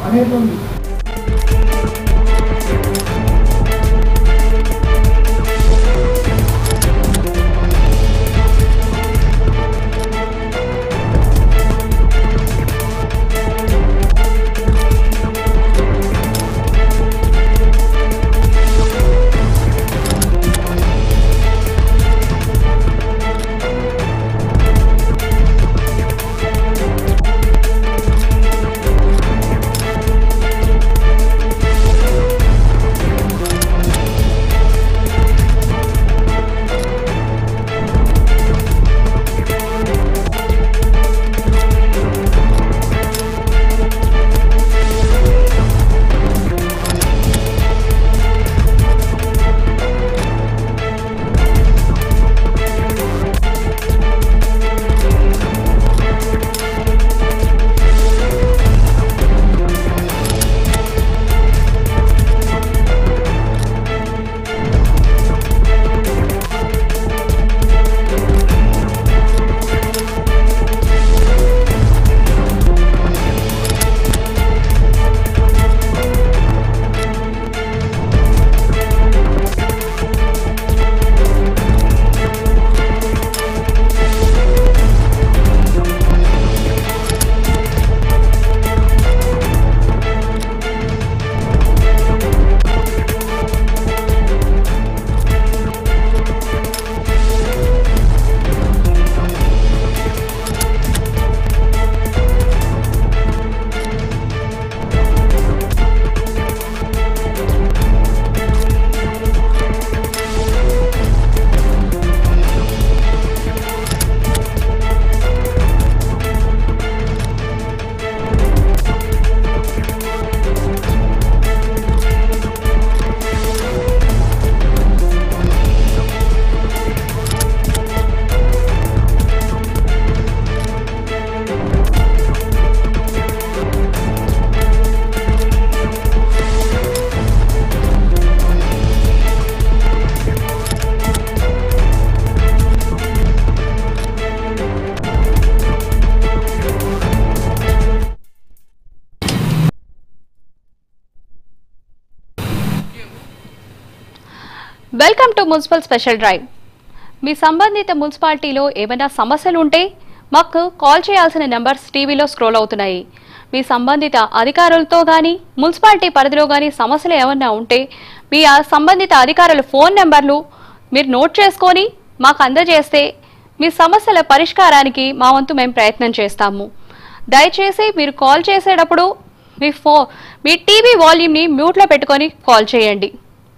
అనేది ఉంది welcome to municipal special drive మీ సంబంధిత మున్సిపాలిటీలో ఏమైనా సమస్యలు ఉంటే మాకు కాల్ చేయాల్సిన నెంబర్స్ టీవీలో స్క్రోల్ అవుతున్నాయి మీ సంబంధిత అధికారులతో కానీ మున్సిపాలిటీ పరిధిలో కానీ సమస్యలు ఏమైనా ఉంటే మీ ఆ సంబంధిత అధికారుల ఫోన్ నెంబర్లు మీరు నోట్ చేసుకొని మాకు అందజేస్తే మీ సమస్యల పరిష్కారానికి మా వంతు మేము ప్రయత్నం చేస్తాము దయచేసి మీరు కాల్ చేసేటప్పుడు మీ ఫో మీ టీవీ వాల్యూమ్ని మ్యూట్లో పెట్టుకొని కాల్ చేయండి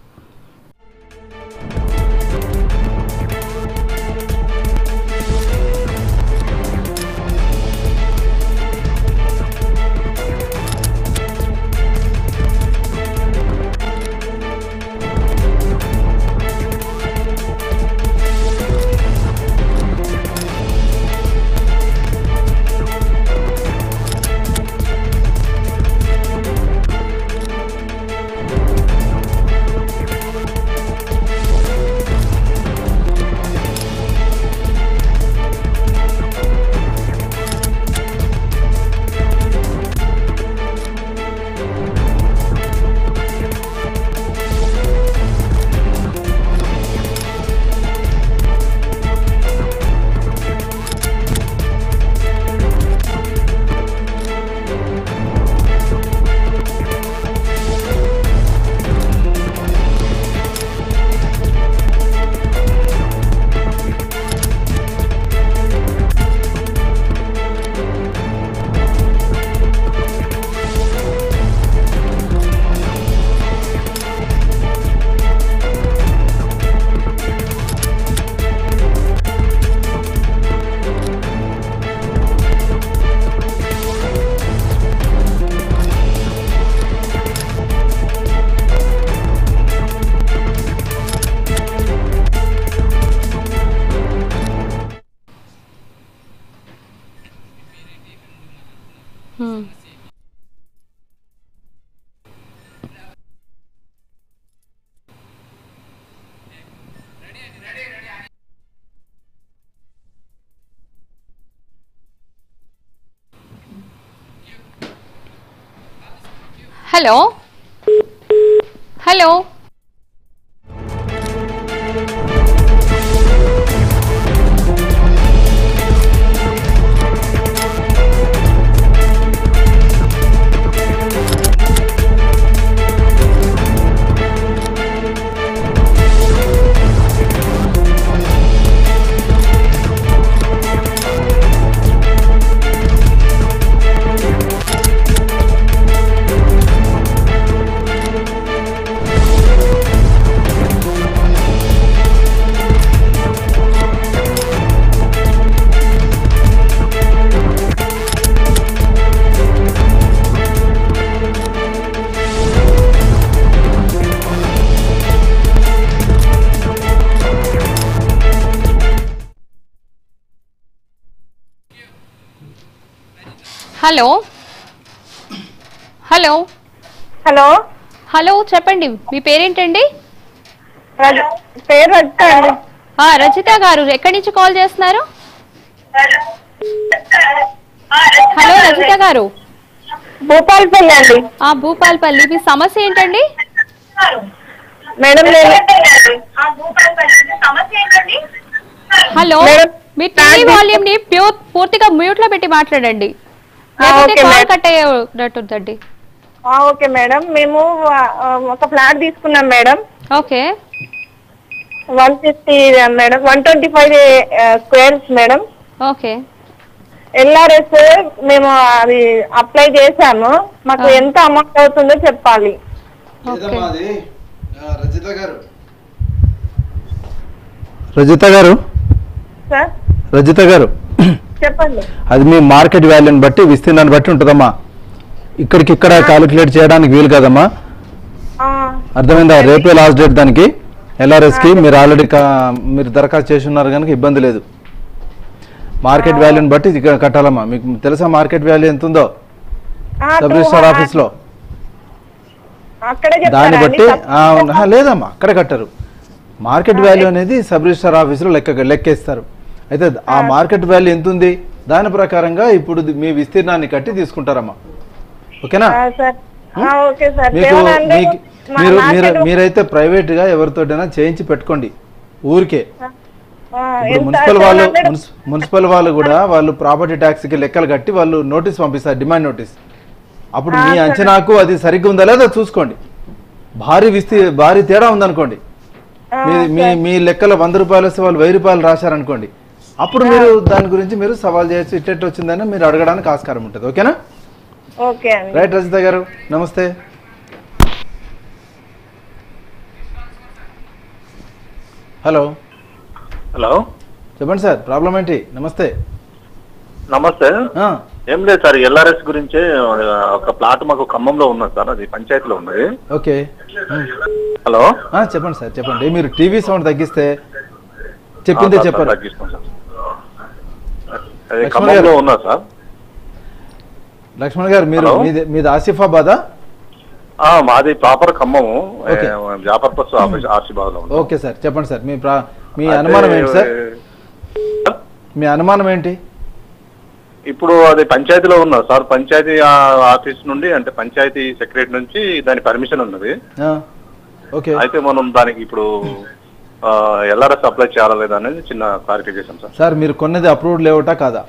హ్మ్. Hello hello hello hello hello hello చెప్పండి మీ పేరేంటండి రజ పేరు రజిత అండి ఆ, రజిత గారు ఎక్కడి నుంచి కాల్ చేస్తున్నారు హలో రజిత గారు భూపాలపల్లి అండి ఆ భూపాల్పల్లి మీ సమస్య ఏంటండి మేడం నేను హలో మేడం, మీ టీవీ నాకు- వాల్యూమ్ ని ప్యూర్ పూర్తిగా మ్యూట్ లో పెట్టి మాట్లాడండి ఆ, లేకపోతే ఓకే కాల్ మేడం. కట్ అయ్యేటట్టుందండి ఆ, ఓకే మేడం మేము ఆ, ఒక ఫ్లాట్ తీసుకున్నాం madam okay one fifty madam one twenty five squares madam okay LRS మేము అది అప్లై చేశాము మాకు ఆ. ఎంత అమౌంట్ అవుతుందో చెప్పాలి ఓకే లేదమ్మా అది ఆ, రజిత గారు రజిత గారు సార్ రజిత గారు చెప్పండి అది మీ మార్కెట్ వాల్యూని బట్టి విస్తీర్ణాన్ని బట్టి ఉంటుందమ్మా ఇక్కడికి ఇక్కడ క్యాలిక్యులేట్ చేయడానికి వీలు కదమ్మా ఆ, అర్థమైందా రేపే లాస్ట్ డేట్ దానికి ఎల్ఆర్ఎస్ కి మీరు ఆల్రెడీ మీరు దరఖాస్తు చేసి ఉన్నారు కనుక ఇబ్బంది లేదు మార్కెట్ వాల్యూని బట్టి ఇక్కడ కట్టాలమ్మా మీకు తెలుసా మార్కెట్ వాల్యూ ఎంత ఉందో ఆ, sub two register hundred- office లో అక్కడే దాన్ని చెప్తారా బట్టి అండి? ఆ, ఉన్న- ఆ, లేదమ్మా అక్కడ కట్టరు మార్కెట్ వాల్యూ అనేది సబ్ రిజిస్టర్ ఆఫీసులో లెక్క లెక్కేస్తారు అయితే ఆ మార్కెట్ వాల్యూ ఎంత ఉంది దాని ప్రకారంగా ఇప్పుడు ది- మీ విస్తీర్ణాన్ని కట్టి తీసుకుంటారమ్మా ఓకేనా ఆ, సార్ ఆ, ఓకే సార్ మీకు seven hundred మీకు మా మీరు మీరు market- మీరైతే ప్రైవేట్ గా ఎవరితోటైనా చేయించి పెట్టుకోండి ఊరికే ఆ, ఇప్పుడు ఎంత? మున్సిపల్ వాళ్ళు 700? మున్సి- మున్సిపల్ వాళ్ళు కూడా వాళ్ళు ప్రాపర్టీ ట్యాక్స్ కి లెక్కలు కట్టి వాళ్ళు నోటీస్ పంపిస్తారు డిమాండ్ నోటీస్ అప్పుడు ఆ, మీ సరే. అంచనాకు అది సరిగ్గా ఉందా లేదా చూసుకోండి భారీ విస్తీ భారీ తేడా ఉందనుకోండి ఆ, మీ మీ మీ లెక్కలో వంద రూపాయలు వస్తే వాళ్ళు వెయ్యి రూపాయలు రాశారనుకోండి అప్పుడు మీరు దాని గురించి మీరు సవాల్ చేయొచ్చు ఇట్టెట్ వచ్చిందని మీరు అడగడానికి ఆస్కారం ఉంటుంది ఓకేనా ఓకే అండి రైట్ రజిత గారు నమస్తే హలో హలో చెప్పండి సార్ ప్రాబ్లం ఏంటి నమస్తే నమస్తే ఆ, ఏం లేదు సార్ ఎల్ఆర్ఎస్ గురించే ఒక ప్లాట్ మాకు ఖమ్మంలో ఉన్నది సార్ అది పంచాయతీలో ఉన్నది ఓకే ఉమ్. హలో ఆ, చెప్పండి సార్ చెప్పండి మీరు టీవీ సౌండ్ తగ్గిస్తే చెప్పిందే ఆ, సార్, చెప్పారు సార్, తగ్గిస్తాం సార్ అది లక్ష్మణ్ ఖమ్మంలో గారు. ఉన్నది సార్ లక్ష్మణ్ గారు మీరు హలో. మీది మీది ఆసిఫాబాదా ఆ, మాది ప్రాపర్ ఖమ్మము ఓకే. వ్యాపార బస్సు ఆఫీస్ ఆశీర్వాద్ లో ఉంది ఓకే సార్ చెప్పండి సార్ మీ ప్రా మీ అనుమానం ఏంటి సార్ మీ అనుమానం ఏంటి ఇప్పుడు అది పంచాయతీలో ఉన్నది సార్ పంచాయతీ ఆ, ఆఫీస్ నుండి అంటే పంచాయతీ సెక్రటరీ నుంచి దాని పర్మిషన్ ఉన్నది ఆ, ఓకే అయితే మనం దానికి ఇప్పుడు ఎల్ఆర్ఎస్ అప్లై చేయాలా లేదా అనేది చిన్న క్లారిటీ చేశాం సార్ సార్ మీరు కొన్నది అప్రూవ్డ్ లేవటా కాదా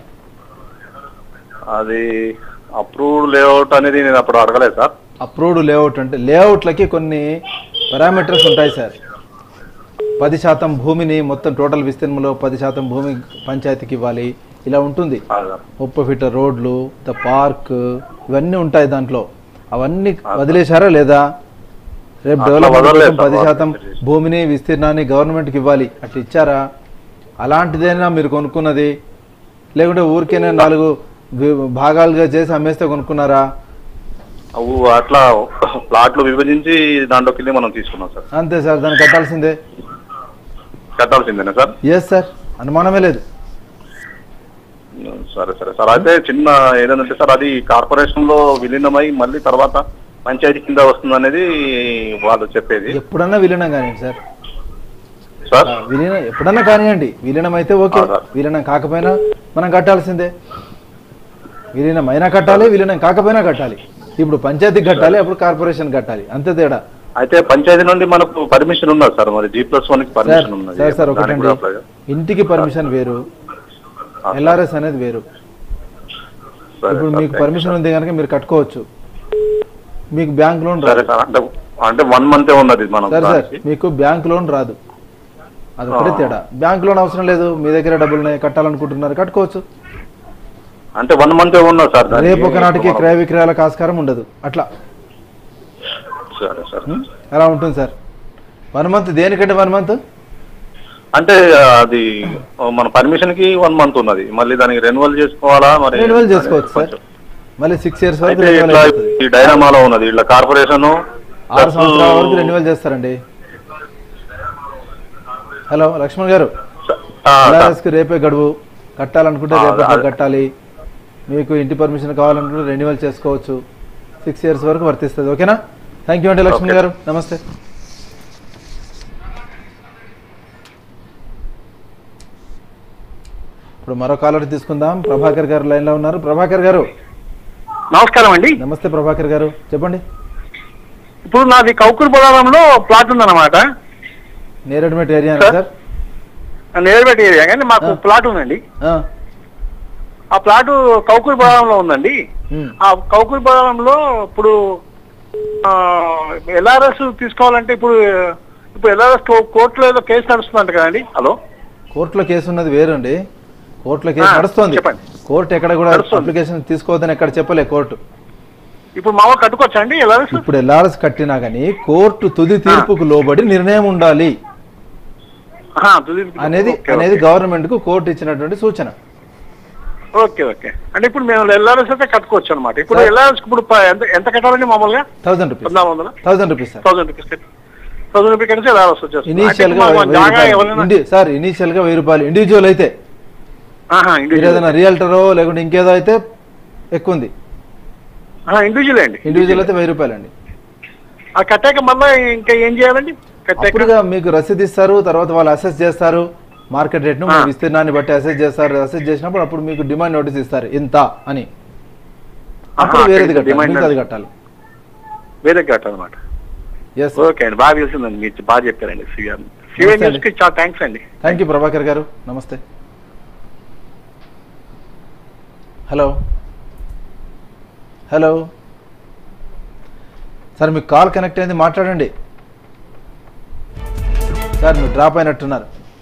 అది అప్రూవ్డ్ లేఅవుట్ అనేది నేను అప్పుడు అడగలేదు సార్ అప్రూవ్డ్ లేఅవుట్ అంటే లేఅవుట్లకి కొన్ని పారామీటర్స్ ఉంటాయి సార్ పది శాతం భూమిని మొత్తం టోటల్ విస్తీర్ణంలో పది శాతం భూమి పంచాయతీకి ఇవ్వాలి ఇలా ఉంటుంది అదే. ముప్పై ఫీట్ల రోడ్లు ద పార్క్ ఇవన్నీ ఉంటాయి దాంట్లో అవన్నీ వదిలేశారా లేదా రేపు అట్లా డెవలప్మెంట్ వదలలేదు కోసం సార్, పది శాతం వదిలేసి. భూమిని విస్తీర్ణాన్ని గవర్నమెంట్కి ఇవ్వాలి అట్లా ఇచ్చారా అలాంటిదైనా మీరు కొనుక్కున్నది లేకుంటే ఊరికేనే నాలుగు వి- భాగాలుగా చేసి అమ్మేస్తే కొనుక్కున్నారా అవు అట్లా ప్లాట్లు విభజించి దాంట్లోకి వెళ్ళి మనం తీసుకున్నాం సార్ అంతే సార్ దాన్ని కట్టాల్సిందే కట్టాల్సిందేనా సార్ ఎస్ సార్ అనుమానమే లేదు సరే సరే సార్ అయితే చిన్న ఏదంటే సార్ అది కార్పొరేషన్ లో విలీనమై మళ్ళీ తర్వాత పంచాయతీ కింద వస్తుంది అనేది వాళ్ళు చెప్పేది ఎప్పుడన్నా విలీనం కానివ్వండి సార్ సార్ ఆ, విలీనం ఎప్పుడన్నా కానివ్వండి విలీనం అయితే ఓకే ఆ, సార్. విలీనం కాకపోయినా మనం కట్టాల్సిందే విలీనం అయినా కట్టాలి విలీనం కాకపోయినా కట్టాలి ఇప్పుడు పంచాయతీకి కట్టాలి అప్పుడు కార్పొరేషన్ కట్టాలి అంతే తేడా అయితే పంచాయతీ నుండి మనకు పర్మిషన్ ఉన్నది సార్ మరి జీ ప్లస్ వన్ కి సార్ పర్మిషన్ ఉన్నది సార్ సార్ దానికి ఒకటండి కూడా apply- ఇంటికి పర్మిషన్ వేరు ఆ, ఎల్ఆర్ఎస్ అనేది వేరు సరే ఇప్పుడు సార్, మీకు thank you, పర్మిషన్ ఉంది కనుక మీరు కట్టుకోవచ్చు మీకు బ్యాంక్ లోన్ సరే రాదు సార్ అంటే అంటే వన్ మంతే ఉన్నది మనం సరే సార్ దానికి. మీకు బ్యాంక్ లోన్ రాదు అది ఒకటే ఆ. తేడా బ్యాంక్ లోన్ అవసరం లేదు మీ దగ్గర డబ్బులు ఉన్నాయి కట్టాలనుకుంటున్నారు కట్టుకోవచ్చు అంటే వన్ మంతే ఉన్నది సార్ దానికి. రేపు ఒక నాటికి మనం- క్రయ విక్రయాలకు ఆస్కారం ఉండదు అట్లా సరే సార్ ఉం? అలా ఉంటుంది సార్ వన్ మంత్ దేనికంటే వన్ మంత్ అంటే అది మన పర్మిషన్ కి వన్ మంత్ ఉన్నది మళ్ళీ దానికి రెన్యువల్ చేసుకోవాలా మరి రెన్యువల్ చేసుకోవచ్చు సార్ కొంచెం. మళ్ళీ సిక్స్ ఇయర్స్ వరకు అయితే రెన్యువల్ ఇట్లా అయిపోతుంది ఈ డైనామాలో ఉన్నది ఇట్లా కార్పొరేషన్ ఆరు సంవత్సరాల వరకు రెన్యువల్ చేస్తారండి హలో లక్ష్మణ్ గారు LRS కి రేపే గడువు కట్టాలనుకుంటే ఆ, రేపట్లో అదే. కట్టాలి మీకు ఇంటి పర్మిషన్ కావాలనుకుంటే రెన్యువల్ చేసుకోవచ్చు సిక్స్ ఇయర్స్ వరకు వర్తిస్తుంది ఓకేనా థ్యాంక్ యూ అండి లక్ష్మణ్ Okay. గారు నమస్తే ఇప్పుడు మరో కాలర్ తీసుకుందాం ప్రభాకర్ గారు లైన్ లో ఉన్నారు ప్రభాకర్ గారు నమస్కారం అండి నమస్తే ప్రభాకర్ గారు చెప్పండి ఇప్పుడు నాది కౌకూరు బొలారంలో ప్లాట్ ఉందన్నమాట Neredmet area sir? Sir Neredmet area కానీ మాకు ఆ. ప్లాట్ ఉందండి ఆ, ఆ ప్లాట్ కౌకూరు బొలారంలో ఉందండి ఉమ్. ఆ కౌకూరు బొలారంలో ఇప్పుడు ఎల్ఆర్ఎస్ తీసుకోవాలంటే ఇప్పుడు ఇప్పుడు ఎల్ఆర్ఎస్ కోర్టులో ఏదో కేసు నడుస్తుందంట కదండి హలో కోర్టులో కేసు ఉన్నది వేరండి కోర్టులో కేసు ఆ, నడుస్తోంది చెప్పండి. కోర్టు ఎక్కడ కూడా నడుస్తోంది. అప్లికేషన్ తీసుకోవద్దని ఎక్కడ చెప్పలే కోర్టు ఇప్పుడు మావ కట్టుకోవచ్చా అండి ఎల్ఆర్ఎస్ ఇప్పుడు ఎల్ఆర్ఎస్ కట్టినా గానీ కోర్టు తుది తీర్పుకు లోబడి నిర్ణయం ఉండాలి అనేది అనేది గవర్నమెంట్ కు కోర్టు ఇచ్చినటువంటి సూచన ఓకే ఓకే అంటే ఇప్పుడు మేము ఎల్ఆర్ఎస్ అయితే కట్టుకోవచ్చు అనమాట ఇప్పుడు సార్. ఎల్ఆర్ఎస్ ఇప్పుడు ప- ఎంత ఎంత కట్టాలండి మామూలుగా థౌసండ్ రూపీస్ పద్నాలుగు వందల thousand rupees sir thousand rupees thousand rupees కడితే ఎల్ఆర్ఎస్ వచ్చేస్తుంది ఇనీషియల్ గా అంటే వెయ్యి ఇప్పుడు మాకు జాగా రూపాయలు. ఎవరైనా ఇండి- సార్ ఇనీషియల్ గా వెయ్యి రూపాయలు ఇండివిజువల్ అయితే ఆహా, మీరు ఇండివిజువల్ ఏదైనా రియల్టరో లేకుంటే ఇంకేదో అయితే ఎక్కువ ఉంది ఆహా, ఇండివిజువల్ అండి ఇండివిజువల్ అయితే వెయ్యి రూపాయలు అండి ఆ కట్టాక మళ్ళీ ఇంకా ఏం చేయాలండి కట్టాక అప్పుడుగా మీకు రసీదు ఇస్తారు తర్వాత వాళ్ళు అసెస్ చేస్తారు మార్కెట్ రేట్ను మీ ఆ. విస్తీర్ణాన్ని బట్టి అసెస్ చేస్తారు అసెస్ చేసినప్పుడు అప్పుడు మీకు డిమాండ్ నోటీస్ ఇస్తారు ఇంత అని అప్పుడు ఆహా, వేరేది కట్టాలి demand మిగతాది notice. కట్టాలి వేరే కట్టాలన్నమాట ఎస్ ఓకే అండి బాగా తెలిసిందండి మీరు బాగా చెప్పారండి సివిఆర్ నమస్తే సివిఆర్ అండి. న్యూస్ కి చాలా థ్యాంక్స్ అండి థ్యాంక్ యూ ప్రభాకర్ గారు నమస్తే హలో హలో సార్ మీకు కాల్ కనెక్ట్ అయింది మాట్లాడండి సార్ మీరు డ్రాప్ అయినట్టున్నారు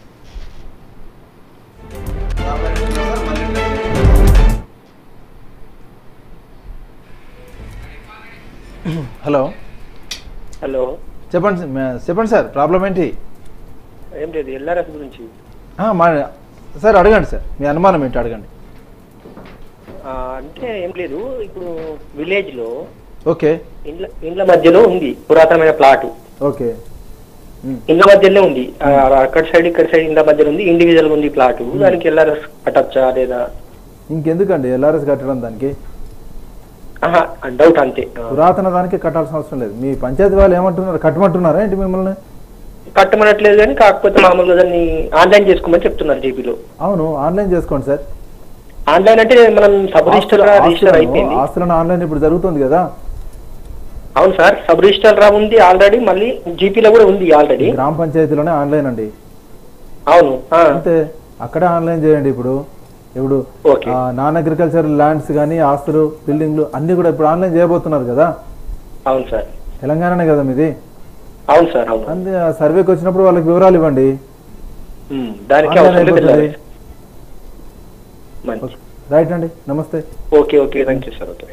హలో హలో చెప్పండి మే- చెప్పండి సార్ ప్రాబ్లం ఏంటి ఏం లేదు ఎల్ఆర్ఎస్ గురించి ఆ, మా సార్ అడగండి సార్ మీ అనుమానం ఏంటి అడగండి ఆ, అంటే ఏం లేదు ఇప్పుడు విలేజ్ లో ఓకే ఇండ్ల ఇండ్ల మధ్యలో ఉంది పురాతనమైన ప్లాట్ ఓకే ఉమ్. ఇండ్ల మధ్యలో ఉంది ఆ, అక్కడ సైడ్ ఇక్కడ సైడ్ ఇండ్ల మధ్యలో ఉంది ఇండివిజువల్ ఉంది ప్లాట్ దానికి ఎల్ఆర్ఎస్ కట్టచ్చా లేదా ఇంకెందుకండి ఎల్ఆర్ఎస్ కట్టడం దానికి ఆహా డౌట్ అంతే ఆ, పురాతన దానికి కట్టాల్సిన అవసరం లేదు మీ పంచాయతీ వాళ్ళు ఏమంటున్నారు కట్టమంటున్నారా ఏంటి మిమ్మల్ని కట్టమనట్లేదు కానీ కాకపోతే మామూలుగా దాన్ని ఆన్లైన్ చేసుకోమని చెప్తున్నారు జీపీలో అవును ఆన్లైన్ చేసుకోండి సార్ ఆన్లైన్ అంటే మనం సబ్ రిజిస్టర్ రిజిస్టర్ అయిపోయింది ఆస్తులను- ఆస్తులను ఆన్లైన్ ఇప్పుడు జరుగుతుంది కదా అవును సార్ సబ్ రిజిస్టర్ రా ఉంది ఆల్రెడీ మళ్ళీ జీపీలో కూడా ఉంది ఆల్రెడీ గ్రామ పంచాయతీలోనే ఆన్లైన్ అండి అవును ఆ, అంతే అక్కడే ఆన్లైన్ చేయండి ఇప్పుడు ఇప్పుడు ఓకే నాన్ అగ్రికల్చర్ ల్యాండ్స్ కానీ ఆస్తులు బిల్డింగ్లు అన్ని కూడా ఇప్పుడు ఆన్లైన్ చేయబోతున్నారు కదా అవును సార్ తెలంగాణనే కదా మీది అవును సార్ అవును అంతే ఆ సర్వేకి వచ్చినప్పుడు వాళ్ళకి వివరాలు ఇవ్వండి ఉమ్, దానికి ఆన్లైన్ అవసరం లేదు అయిపోతుంది సార్. మంచి రైట్ అండి నమస్తే okay okay thank you sir okay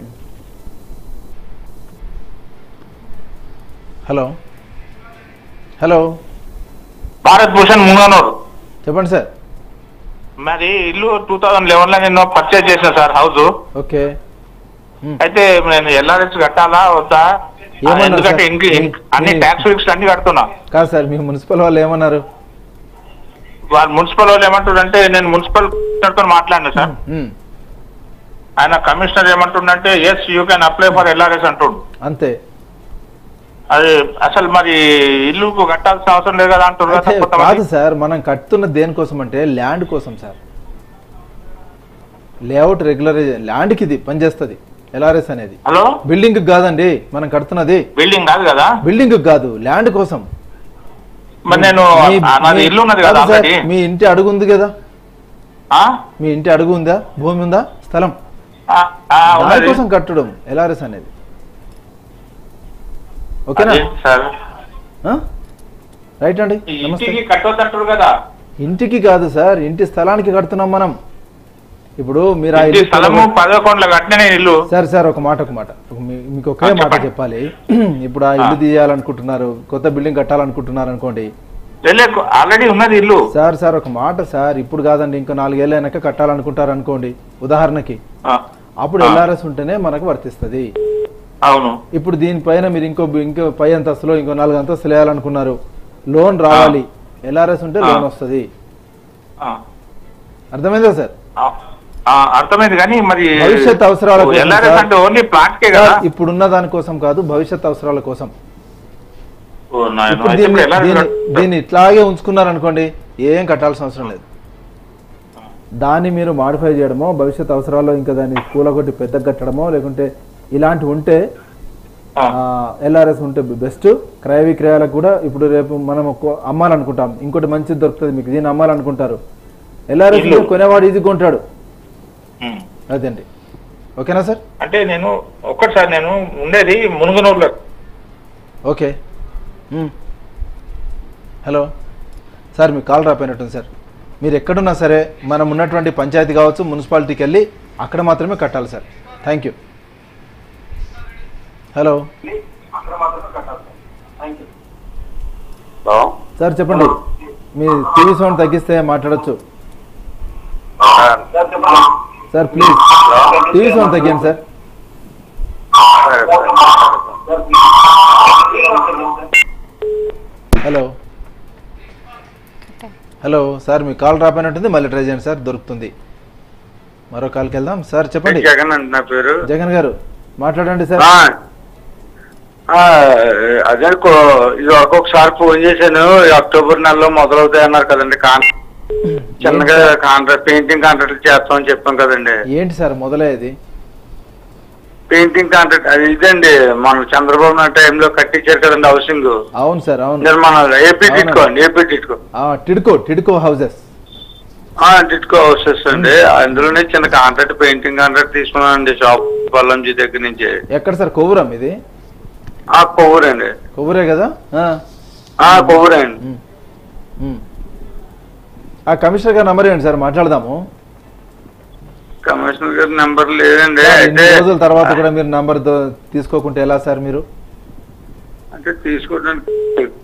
hello hello Bharat Bhushan Munganur చెప్పండి సార్ మరి ఇల్లు టూ థౌజండ్ లెవెన్ లో నేను పర్చేజ్ చేసిన సార్ హౌస్ ఓకే ఉమ్. అయితే నేను ఎల్ఆర్ఎస్ కట్టాలా వద్దా ఏమన్నారు ఎందుకంటే సార్? ఇంక ఇంక- అన్ని మీ- ట్యాక్స్ ఫిక్స్ అన్ని కడుతున్నా కాదు సార్ మీ మున్సిపల్ వాళ్ళు ఏమన్నారు వాళ్ళు మున్సిపల్ వాళ్ళు ఏమంటారు అంటే నేను మున్సిపల్ తో మాట్లాడినా సార్ ఉమ్, ఆయన కమిషనర్ ఏమంటుండంటే yes you can apply for LRS అంటుండు అంతే అది అసలు మరి ఇల్లుకు కట్టాల్సిన అవసరం లేదు కదా అంటారు అయితే కదా కొంతమంది. కాదు సార్ మనం కట్టుతున్న దేనికోసం అంటే ల్యాండ్ కోసం సార్ లేఅవుట్ రెగ్యులర్ ల్యాండ్కి ఇది పనిచేస్తుంది ఎల్ఆర్ఎస్ అనేది హలో బిల్డింగ్ కాదండి మనం కడుతున్నది బిల్డింగ్ కాదు కదా బిల్డింగ్ కాదు ల్యాండ్ కోసం మరి నేను మీ- ఆ, నాది మీ- ఇల్లు ఉన్నది కాదు కదా సార్, ఆల్రెడీ మీ ఇంటి అడుగు ఉంది కదా ఆ? మీ ఇంటి అడుగు ఉందా భూమి ఉందా స్థలం ఆ, ఆ, ఉన్నది. దానికోసం కట్టడం ఎల్ఆర్ఎస్ అనేది ఓకేనా అదేంటి సార్ ఆ? రైట్ అండి ఈ నమస్తే ఇంటికి కట్టొద్దంటారు కదా ఇంటికి కాదు సార్ ఇంటి స్థలానికి కడుతున్నాం మనం ఇప్పుడు మీరు ఆ ఇంటి ఇల్లు స్థలము స్థలం- పదకొండుల కట్టిన ఇల్లు సార్ సార్ ఒక మాట ఒక మాట ఒక మీ- మీకు ఒకే ఆ, మాట చెప్పండి. చెప్పాలి ఇప్పుడు ఆ ఇల్లు తీయాలనుకుంటున్నారు కొత్త బిల్డింగ్ కట్టాలనుకుంటున్నారు అనుకోండి ఆల్రెడీ ఉన్నది ఇల్లు సార్ సార్ ఒక మాట సార్ ఇప్పుడు కాదండి ఇంకో నాలుగేళ్ళ వెనక కట్టాలనుకుంటారు అనుకోండి ఉదాహరణకి ఆ, అప్పుడు ఆ. ఎల్ఆర్ఎస్ ఉంటేనే మనకు వర్తిస్తుంది అవును ఇప్పుడు దీనిపైన మీరు ఇంకో ఇంకో పై అంతస్తులో ఇంకో నాలుగు అంతస్తులు వేయాలనుకున్నారు లోన్ రావాలి ఎల్ఆర్ఎస్ ఉంటే ఆ. లోన్ వస్తుంది ఆ, అర్థమైందా సార్ ఆ, ఆ, అర్థమైంది కానీ మరి భవిష్యత్ అవసరాల కోసం ఎల్ఆర్ఎస్ సార్. అంటే ఓన్లీ ప్లాట్ కే కదా సార్, ఇప్పుడున్న దానికోసం కాదు భవిష్యత్ అవసరాల కోసం ఓ నాయనా, ఇప్పుడు అయితే దీన్ని ఇప్పుడు LRS దీన్ని కట్- దీన్ని ఇట్లాగే ఉంచుకున్నారు అనుకోండి ఏం కట్టాల్సిన అవసరం లేదు దాన్ని మీరు మాడిఫై చేయడమో భవిష్యత్ అవసరాల్లో ఇంకా దాన్ని కూలగొట్టి పెద్ద కట్టడమో లేకుంటే ఇలాంటి ఉంటే ఆ, ఎల్ఆర్ఎస్ ఉంటే బెస్ట్ క్రయ విక్రయాలకు కూడా ఇప్పుడు రేపు మనం ఒక అమ్మాలనుకుంటాం ఇంకోటి మంచిది దొరుకుతుంది మీకు దీన్ని అమ్మాలనుకుంటారు ఎల్ఆర్ఎస్ ఇల్లు. కొనేవాడు ఇది కొంటాడు ఉమ్. అదండి ఓకేనా సార్ అంటే నేను ఒక్కటిసారి నేను ఉండేది మునుగనూరులో ఓకే మ్మ్. హలో సార్ మీకు కాల్ రాపోయినట్టుంది సార్ మీరు ఎక్కడున్నా సరే మనం ఉన్నటువంటి పంచాయతీ కావచ్చు మున్సిపాలిటీకి వెళ్ళి అక్కడ మాత్రమే కట్టాలి sir thank you hello hello sir చెప్పండి మీ టీవీ సౌండ్ తగ్గిస్తే మాట్లాడొచ్చు సార్ ప్లీజ్ టీవీ సౌండ్ తగ్గింది సార్ హలో హలో సార్ మీ కాల్ రాపోయినట్టుంది మళ్ళీ ట్రై చేయండి సార్ దొరుకుతుంది మరో కాల్కి వెళ్దాం సార్ చెప్పండి జగన్ అండి నా పేరు జగన్ గారు మాట్లాడండి సార్ ఆ, ఆ, అదే కో- ఇది వరకు ఒకసారి ఫోన్ చేశాను ఈ అక్టోబర్ నెలలో మొదలవుతాయి అన్నారు కదండి కాన్ చిన్నగా కాంట్రాక్ట్ పెయింటింగ్ కాంట్రాక్ట్ చేస్తామని చెప్పాం కదండి ఏంటి సార్ మొదలయ్యేది పెయింటింగ్ కాంట్రాక్ట్ అది ఇదండి మన చంద్రబాబు నాయుడు టైంలో కట్టించారు కదండి హౌసింగ్ అవును సార్ అవును నిర్మాణాలు ఏపీ అవునండి. టిట్కో అండి ఏపీ టిట్కో ఆ, టిడ్కో టిడ్కో హౌసెస్ ఆ, టిట్కో హౌసెస్ అండి అందులోనే చిన్న కాంట్రాక్ట్ పెయింటింగ్ కాంట్రాక్ట్ తీసుకున్నానండి షాప్ పల్లంజీ దగ్గర నుంచి ఎక్కడ సార్ కొవ్వురం ఇది ఆ కొవ్వూరండి కొవ్వురే కదా ఆ. ఆ కొవ్వూరండి ఉమ్. ఉమ్. ఆ కమిషనర్ గారి నంబర్ ఏంటి సార్ మాట్లాడదాము కమిషనర్ గారి నెంబర్ లేదండి ఇన్ని అయితే రోజుల తర్వాత కూడా మీరు నంబర్ తీసుకోకుంటే ఎలా సార్ మీరు అంటే తీసుకోవడానికి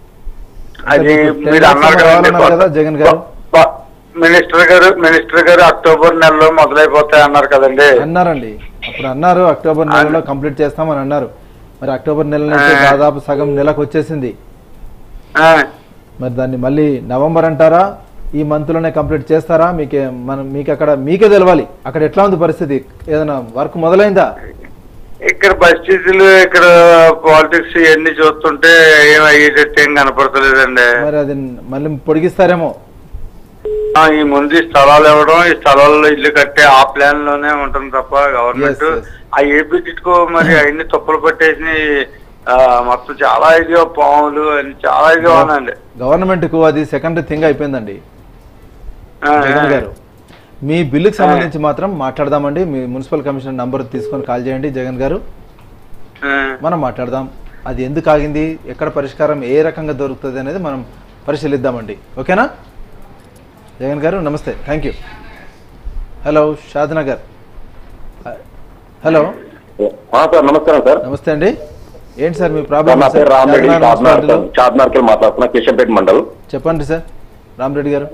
అది మీకు మీరు అన్నారు టెలిగ్రామ్ కదండి కావాలన్నారు కదా జగన్ గారు? ప- ప- మినిస్టర్ గారు మినిస్టర్ గారు అక్టోబర్ నెలలో మొదలైపోతాయి అన్నారు కదండి అన్నారండి అప్పుడు అన్నారు అక్టోబర్ నెలలో కంప్లీట్ చేస్తామని అన్నారు మరి అక్టోబర్ నెల నుంచి ఆ. దాదాపు సగం నెలకు వచ్చేసింది ఆ, మరి దాన్ని మళ్ళీ నవంబర్ అంటారా ఈ మంత్ లోనే కంప్లీట్ చేస్తారా మీకే మనం మీకు అక్కడ మీకే తెలవాలి అక్కడ ఎట్లా ఉంది పరిస్థితి ఏదైనా వర్క్ మొదలైందా ఇక్కడ పరిస్థితులు ఇక్కడ పాలిటిక్స్ ఇవన్నీ చూస్తుంటే ఏం అయ్యేటట్టు ఏం కనపడతలేదండి మరి అది మళ్ళీ పొడిగిస్తారేమో ఆ, ఈ ముందు ఈ స్థలాలు ఇవ్వడం ఈ స్థలాల్లో ఇల్లు కట్టే ఆ ప్లాన్ లోనే ఉంటుంది తప్ప గవర్నమెంట్ Yes, yes. ఆ ఏపీ టిట్కో మరి అవన్నీ తుప్పలు పట్టేసి ఆ, మొత్తం చాలా ఇదిగా పాములు అన్ని చాలా ఇదిగా ఉందండి గవర్నమెంట్ కు అది సెకండరీ థింగ్ అయిపోయిందండి ఆ, జగన్ గారు మీ బిల్లుకి సంబంధించి మాత్రం మాట్లాడదామండి మీ మున్సిపల్ కమిషనర్ నంబర్ తీసుకొని కాల్ చేయండి జగన్ గారు ఆ, మనం మాట్లాడదాం అది ఎందుకు ఆగింది ఎక్కడ పరిష్కారం ఏ రకంగా దొరుకుతుంది అనేది మనం పరిశీలిద్దామండి ఓకేనా జగన్ గారు నమస్తే thank you hello Shadnagar hello sir నమస్కారం సార్ నమస్తే అండి ఏంటి సార్ మీ సార్, ప్రాబ్లం నా పేరు రామరెడ్డి చార్మినార్ చెప్పండి చార్మినార్కి మాట్లాడుతున్నా కిషన్పేట మండల్ సార్ రామరెడ్డి గారు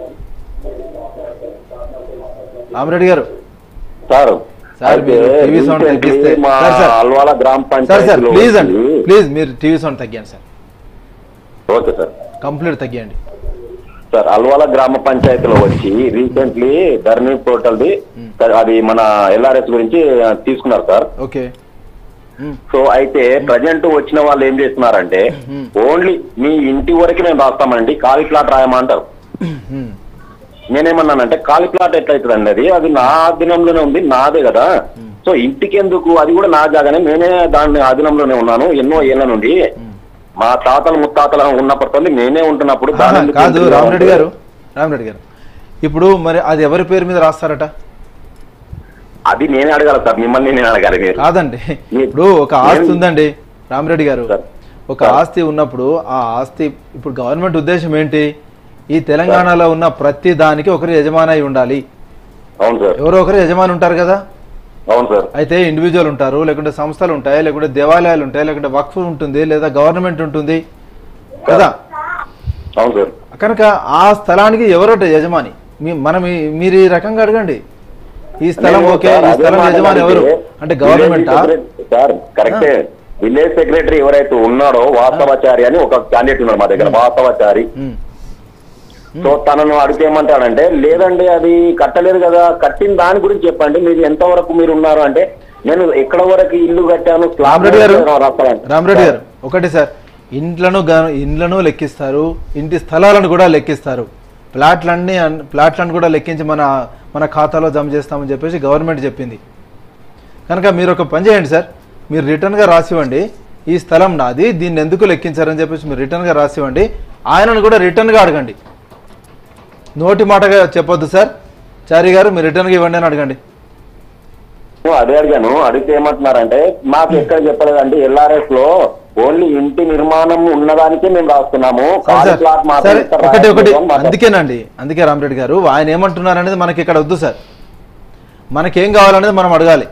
రామరెడ్డి గారు సార్ సార్, అయితే మీరు టీవీ సౌండ్ recently తగ్గిస్తే మా సార్, సార్. అల్వాల గ్రామ సార్ సార్ పంచాయతీలో ప్లీజ్ అండి వచ్చి- ప్లీజ్ మీరు టీవీ సౌండ్ తగ్గియండి సార్ ఓకే సార్ కంప్లీట్ తగ్గియండి సార్ అల్వాల గ్రామ పంచాయతీలో వచ్చి రీసెంట్లీ ధర్నీ పోర్టల్ది అది మన ఎల్ఆర్ఎస్ గురించి ఆ, తీసుకున్నారు సార్ ఓకే మ్మ్. సో అయితే ప్రజెంట్ వచ్చిన వాళ్ళు ఏం చేస్తున్నారంటే ఓన్లీ మీ ఇంటి వరకు మేము రాస్తామండి ఖాళీ ప్లాట్ రాయమంటారు మ్మ్. నేనేమన్నానంటే ఖాళీ ప్లాట్ ఎట్లయితుందండి అది అది నా దినంలోనే ఉంది నాదే కదా సో ఇంటికి ఎందుకు అది కూడా నా జాగానే నేనే దాని ఆధీనంలోనే ఉన్నాను ఎన్నో ఏళ్ల నుండి మా తాతలు ముత్తాతలు ఉన్నప్పటి నేనే ఉంటున్నప్పుడు దాన్ని ఆహా, ఎందుకు కాదు ఇంటికి రామరెడ్డి రావాలి? గారు రామరెడ్డి గారు ఇప్పుడు మరి అది ఎవరి పేరు మీద రాస్తారట అది నేనే అడగాలి సార్ మిమ్మల్ని నేను అడగాలి మీరు కాదండి ఇప్పుడు ఒక ఆస్తి ఉందండి రామరెడ్డి గారు ఒక ఆస్తి ఉన్నప్పుడు ఆ ఆస్తి ఇప్పుడు గవర్నమెంట్ ఉద్దేశం ఏంటి ఈ తెలంగాణలో ఉన్న ప్రతి దానికి ఒకరు యజమాని అయి ఉండాలి అవును సార్ ఎవరో ఒకరు యజమాని ఉంటారు కదా అవును సార్ అయితే ఇండివిజువల్ ఉంటారు లేకుంటే సంస్థలు ఉంటాయి లేకుంటే దేవాలయాలు ఉంటాయి లేకుంటే వక్ఫ్ ఉంటుంది లేదా గవర్నమెంట్ ఉంటుంది కదా అవును సార్ కనుక ఆ స్థలానికి ఎవరట యజమాని మీ- మనం ఈ- మీరు ఈ రకంగా అడగండి ఈ స్థలం నేను ఓకే సార్ ఈ అదే స్థలం మాట యజమాని ఎవరు అడిగితే అంటే గవర్నమెంటా విలేజ్ సెక్రటరీ- సార్ కరెక్టే విలేజ్ సెక్రటరీ ఎవరైతే ఉన్నాడో వాస్తవాచారి అని ఒక క్యాండిడేట్ ఉన్నాడు మా దగ్గర వాస్తవాచారి ఉమ్. సో తనను అడిగితే ఏమంటాడంటే లేదండి అది కట్టలేదు కదా కట్టిన దాని గురించి చెప్పండి మీరు ఎంతవరకు మీరు ఉన్నారు అంటే నేను ఎక్కడ వరకు ఇల్లు కట్టాను స్లాబ్ రామరెడ్డి గారు రాస్తాను. రామరెడ్డి గారు ఒకటి సార్ ఇండ్లను గా- ఇండ్లను లెక్కిస్తారు ఇంటి స్థలాలను కూడా లెక్కిస్తారు ప్లాట్లన్నీ అన్- ప్లాట్లను కూడా లెక్కించి మన మన ఖాతాలో జమ చేస్తామని చెప్పేసి గవర్నమెంట్ చెప్పింది కనుక మీరు ఒక పని చేయండి సార్ మీరు రిటర్న్గా రాసివ్వండి ఈ స్థలం నాది దీన్ని ఎందుకు లెక్కించారని చెప్పేసి మీరు రిటర్న్గా రాసివ్వండి ఆయనను కూడా రిటర్న్గా అడగండి నోటి మాటగా చెప్పొద్దు సార్ చారి గారు మీరు రిటర్న్గా ఇవ్వండి అని అడగండి నేను అదే అడిగాను అడిగితే ఏమంటున్నారంటే మాకు ఎక్కడ చెప్పలేదండి ఎల్ఆర్ఎస్ లో ఓన్లీ ఇంటి నిర్మాణం ఉన్నదానికే మేము రాస్తున్నాము సరే ఖాళీ సార్ ప్లాట్ మాత్రం సరే ఇక్కడ ఒకటి ఒకటి రాయట్లేదు అని మాట్లాడుతున్నారు. అందుకేనండి అందుకే రామరెడ్డి గారు ఆయన ఏమంటున్నారు అనేది మనకి ఇక్కడ వద్దు సార్ మనకేం కావాలనేది మనం అడగాలి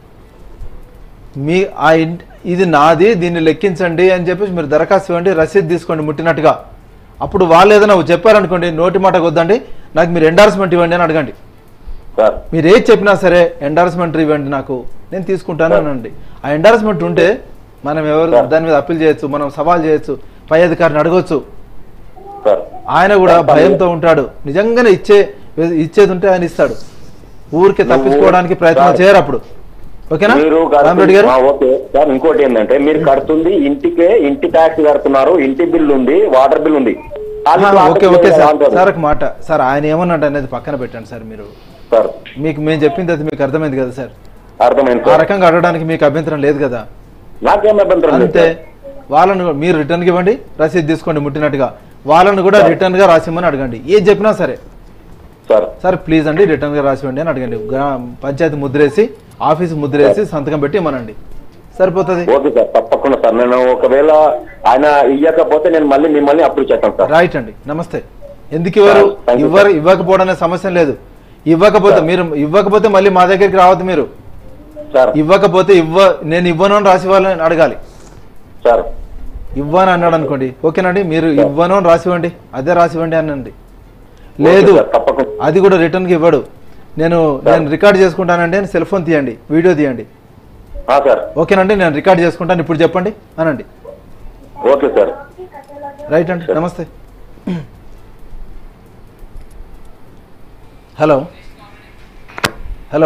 మీ ఆ ఇంటి ఇది నాది దీన్ని లెక్కించండి అని చెప్పేసి మీరు దరఖాస్తు ఇవ్వండి రసీదు తీసుకోండి ముట్టినట్టుగా అప్పుడు వాళ్ళు ఏదైనా చెప్పారనుకోండి నోటి మాటకు వద్దండి నాకు మీరు ఎండార్స్మెంట్ ఇవ్వండి అని అడగండి సార్ మీరు ఏది చెప్పినా సరే ఎండార్స్మెంట్ ఇవ్వండి నాకు నేను తీసుకుంటాను అనండి ఆ ఎండార్స్మెంట్ ఉంటే మనం ఎవరు దాని మీద అప్పీల్ చేయొచ్చు మనం సవాల్ చేయొచ్చు పై అధికారిని అడగొచ్చు సార్ ఆయన కూడా భయంతో ఉంటాడు నిజంగానే ఇచ్చే ఇచ్చేది ఉంటే ఆయన ఇస్తాడు ఊరికే తప్పించుకోవడానికి ప్రయత్నం చేయరు అప్పుడు ఓకేనా మీరు రామరెడ్డి గారు ఆ, ఓకే సార్ ఇంకోటి ఏంటంటే మీరు కడుతుంది ఇంటికే ఇంటి ట్యాక్స్ కడుతున్నారు ఇంటి బిల్ ఉంది వాటర్ బిల్ ఉంది ఖాళీ ఆ, ప్లాట్ ఓకే ఓకే లేదు సార్ అంటారు. సార్ ఒక మాట సార్ ఆయన ఏమన్నాడు అనేది పక్కన పెట్టండి సార్ మీరు సార్ మీకు మేము చెప్పింది అది మీకు అర్థమైంది కదా సార్ అర్థమైంది ఆ సార్ రకంగా అడగడానికి మీకు అభ్యంతరం లేదు కదా నాకేం అభ్యంతరం లేదు అంతే సార్. వాళ్ళను మీరు రిటర్న్కి ఇవ్వండి రసీదు తీసుకోండి ముట్టినట్టుగా వాళ్ళను కూడా రిటర్న్ గా రాసిమ్మని అడగండి ఏది చెప్పినా సరే సార్ సార్ ప్లీజ్ అండి రిటర్న్ గా రాసివ్వండి అని అడగండి గ్రా- పంచాయతీ ముద్రేసి ఆఫీస్ ముద్రేసి సంతకం పెట్టి ఇమ్మనండి సరిపోతుంది ఓకే సార్ తప్పకుండా సార్ నేను ఒకవేళ ఆయన ఇయ్యకపోతే నేను మళ్ళీ మిమ్మల్ని అప్రూవ్ చేస్తాను సార్ రైట్ అండి నమస్తే ఎందుకు ఇవ్వరు Thank you, sir. ఇవ్వరు ఇవ్వకపోవడం అనే సమస్య లేదు ఇవ్వకపోతే మీరు ఇవ్వకపోతే మళ్ళీ మా దగ్గరికి రావద్దు మీరు సార్ ఇవ్వకపోతే ఇవ్వ నేను ఇవ్వను అని రాసి వాళ్ళని అడగాలి సార్ ఇవ్వను అన్నాడు అనుకోండి ఓకేనండి మీరు ఇవ్వను అని రాసివ్వండి అదే రాసివ్వండి అనండి లేదు సార్, తప్పకుండా. అది కూడా రిటర్న్కి ఇవ్వడు నేను నేను రికార్డ్ చేసుకుంటానండి అని సెల్ ఫోన్ తీయండి వీడియో తీయండి ఆ, సార్ ఓకేనండి నేను రికార్డ్ చేసుకుంటాను ఇప్పుడు చెప్పండి అనండి ఓకే సార్ రైట్ అండి నమస్తే హలో హలో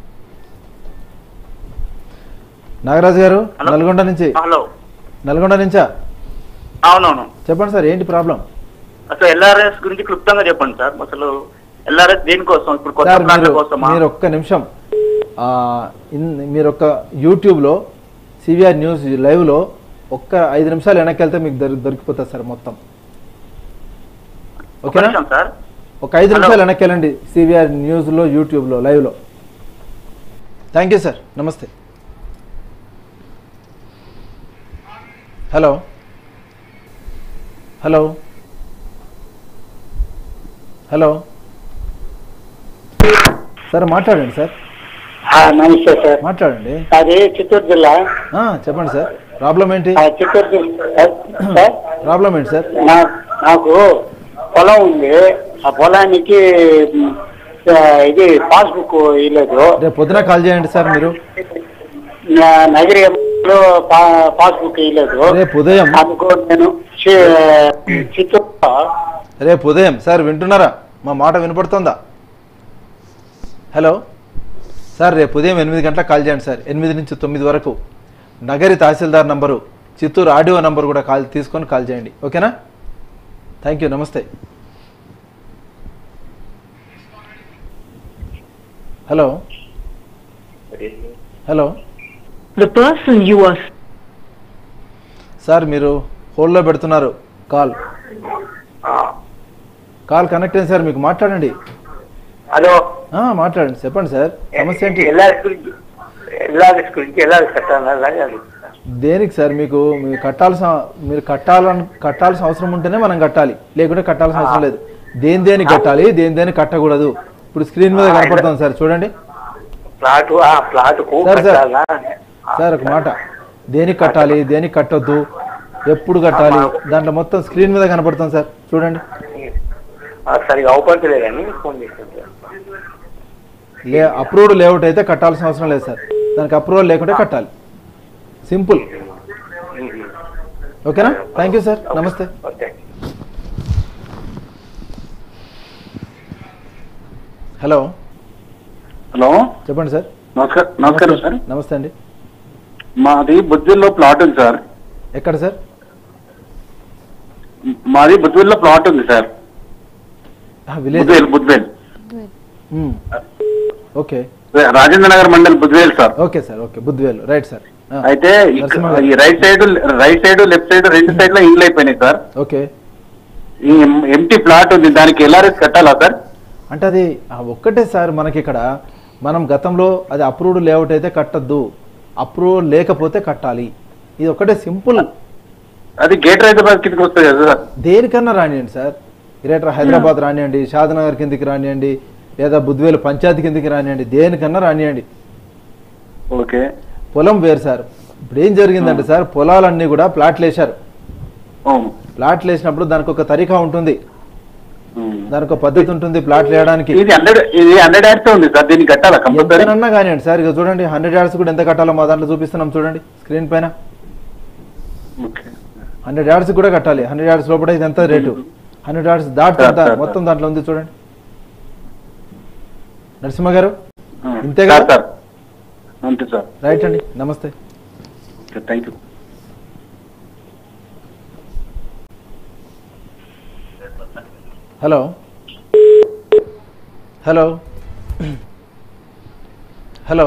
నాగరాజు గారు నల్గొండ నుంచి హలో నల్గొండ నుంచా అవునవును చెప్పండి సార్ ఏంటి ప్రాబ్లం అసలు ఎల్ఆర్ఎస్ గురించి క్లుప్తంగా చెప్పండి సార్ అసలు ఎల్ఆర్ఎస్ దేనికోసం ఇప్పుడు కొత్త సార్ ప్లాట్ల మీరు కోసమా మీరు ఒక్క నిమిషం ఆ, ఇన్- మీరు ఒక్క యూట్యూబ్లో సివిఆర్ న్యూస్ లైవ్లో ఒక్క ఐదు నిమిషాలు వెనక్కి వెళ్తే మీకు దొరి దొరికిపోతుంది సార్ మొత్తం ఒక ఓకేనా నిమిషం సార్ ఒక ఐదు హలో. నిమిషాలు వెనక్కి వెళ్ళండి సివిఆర్ న్యూస్లో యూట్యూబ్లో లైవ్లో థ్యాంక్ యూ సార్ నమస్తే హలో హలో హలో సార్ మాట్లాడండి సార్ నమస్తే సార్ మాట్లాడండి అది చిత్తూరు జిల్లా ఆ, చెప్పండి సార్ ప్రాబ్లం ఏంటి ఆ, చిత్తూరు జిల్లా సార్ ప్రాబ్లం ఏంటి సార్ నా- నాకు పొలం ఉంది ఆ పొలానికి మ్, ఆ, ఇది పాస్బుక్ ఇవ్వలేదు రేపు పొద్దున కాల్ చేయండి సార్ మీరు నా- నగరంలో పా- పాస్బుక్ ఇవ్వలేదు రేపు ఉదయం అందుకు నేను చి- చిత్తూరు రేపు ఉదయం సార్ వింటున్నారా మా మాట వినపడుతుందా హలో సార్ రేపు ఉదయం ఎనిమిది గంటలకు కాల్ చేయండి సార్ ఎనిమిది నుంచి తొమ్మిది వరకు Nagari tahsildar number Chittoor audio number కూడా కాల్ తీసుకొని కాల్ చేయండి ఓకేనా థ్యాంక్ యూ నమస్తే hello hello The person you are sir మీరు హోల్డ్లో పెడుతున్నారు కాల్ కాల్ కనెక్ట్ అయింది సార్ మీకు మాట్లాడండి హలో ఆ, మాట్లాడండి చెప్పండి సార్ సమస్య ఏంటి ఎల్ఆర్ఎస్ గురించి ఎల్ఆర్ఎస్ గురించి ఎల్ఆర్ఎస్ కట్టాలని అడుగుతున్నా. దేనికి సార్ మీకు మీరు కట్టాల్సిన మీరు కట్టాలని కట్టాల్సిన అవసరం ఉంటేనే మనం కట్టాలి లేకుంటే కట్టాల్సిన అవసరం లేదు దేని దేని కట్టాలి దేని దేని కట్టకూడదు ఇప్పుడు స్క్రీన్ మీద కనపడుతుంది సార్ చూడండి ప్లాట్ ఆ ప్లాట్ కు సార్, సార్. కట్టాలా సార్ ఒక మాట దేనికి కట్టాలి దేనికి కట్టొద్దు ఎప్పుడు కట్టాలి దాంట్లో మొత్తం స్క్రీన్ మీద కనపడుతుంది సార్ చూడండి ఆ, సరిగా అవపడతలేదని ఫోన్ చేశాను లే అప్రూవ్డ్ లేఅవుట్ అయితే కట్టాల్సిన అవసరం లేదు సార్ దానికి అప్రూవల్ లేకుంటే కట్టాలి సింపుల్ ఓకేనా థ్యాంక్ యూ సార్ నమస్తే ఓకే హలో హలో చెప్పండి సార్ నమస్కారం నమస్కారం సార్ నమస్తే అండి మాది బుద్ధిల్లో ప్లాట్ ఉంది సార్ ఎక్కడ సార్ మాది బుద్ధిల్లో ప్లాట్ ఉంది sir village Budvel Budvel okay Rajendra Nagar mandal Budvel sir okay sir okay Budvel right sir అయితే ఇక్క- నరసింహ ఈ right side right side left side రెండు సైడ్ లో ఇండ్లు అయిపోయినాయి సార్ ఓకే ఈ ఎంటీ ప్లాట్ ఉంది దానికి ఎల్ఆర్ఎస్ కట్టాలా సార్ అంటే అది ఆ ఒక్కటే సార్ మనకి ఇక్కడ మనం గతంలో అది అప్రూవ్డ్ లేఅవుట్ అయితే కట్టద్దు అప్రూవ్ లేకపోతే కట్టాలి ఇది ఒకటే సింపుల్ అది గేట్ హైదరాబాద్ కిందకి వస్తుంది కదా సార్ దేనికన్నా రానియండి సార్ గ్రేటర్ హైదరాబాద్ రానియండి షాద్నగర్ కిందికి రానియండి లేదా బుద్ధివేలు పంచాయతీ కిందికి రానియండి దేనికన్నా రానియండి ఓకే పొలం వేరు సార్ ఇప్పుడు ఏం జరిగిందంటే సార్ పొలాలన్నీ కూడా ప్లాట్లు వేశారు ప్లాట్లు వేసినప్పుడు దానికి ఒక తరీకా ఉంటుంది దానికి ఒక పద్ధతి ఉంటుంది ప్లాట్లు వేయడానికి ఇది హండ్రెడ్ ఇది హండ్రెడ్ యాడ్స్ ఉంది సార్ దీనికి కట్టాలా కంపల్సరీ ఎంతనన్నా కానివ్వండి సార్ ఇక చూడండి హండ్రెడ్ యార్డ్స్ కూడా ఎంత కట్టాలో మా దాంట్లో చూపిస్తున్నాం చూడండి స్క్రీన్ పైన హండ్రెడ్ యార్డ్స్ కూడా కట్టాలి హండ్రెడ్ యార్డ్స్ లోపల ఇది ఎంత రేటు హండ్రెడ్ యార్డ్స్ దాటి ఎంత సార్, సార్, మొత్తం దాంట్లో ఉంది చూడండి నరసింహ గారు ఇంతేగా సార్ అంతే సార్ రైట్ అండి నమస్తే thank you hello hello hello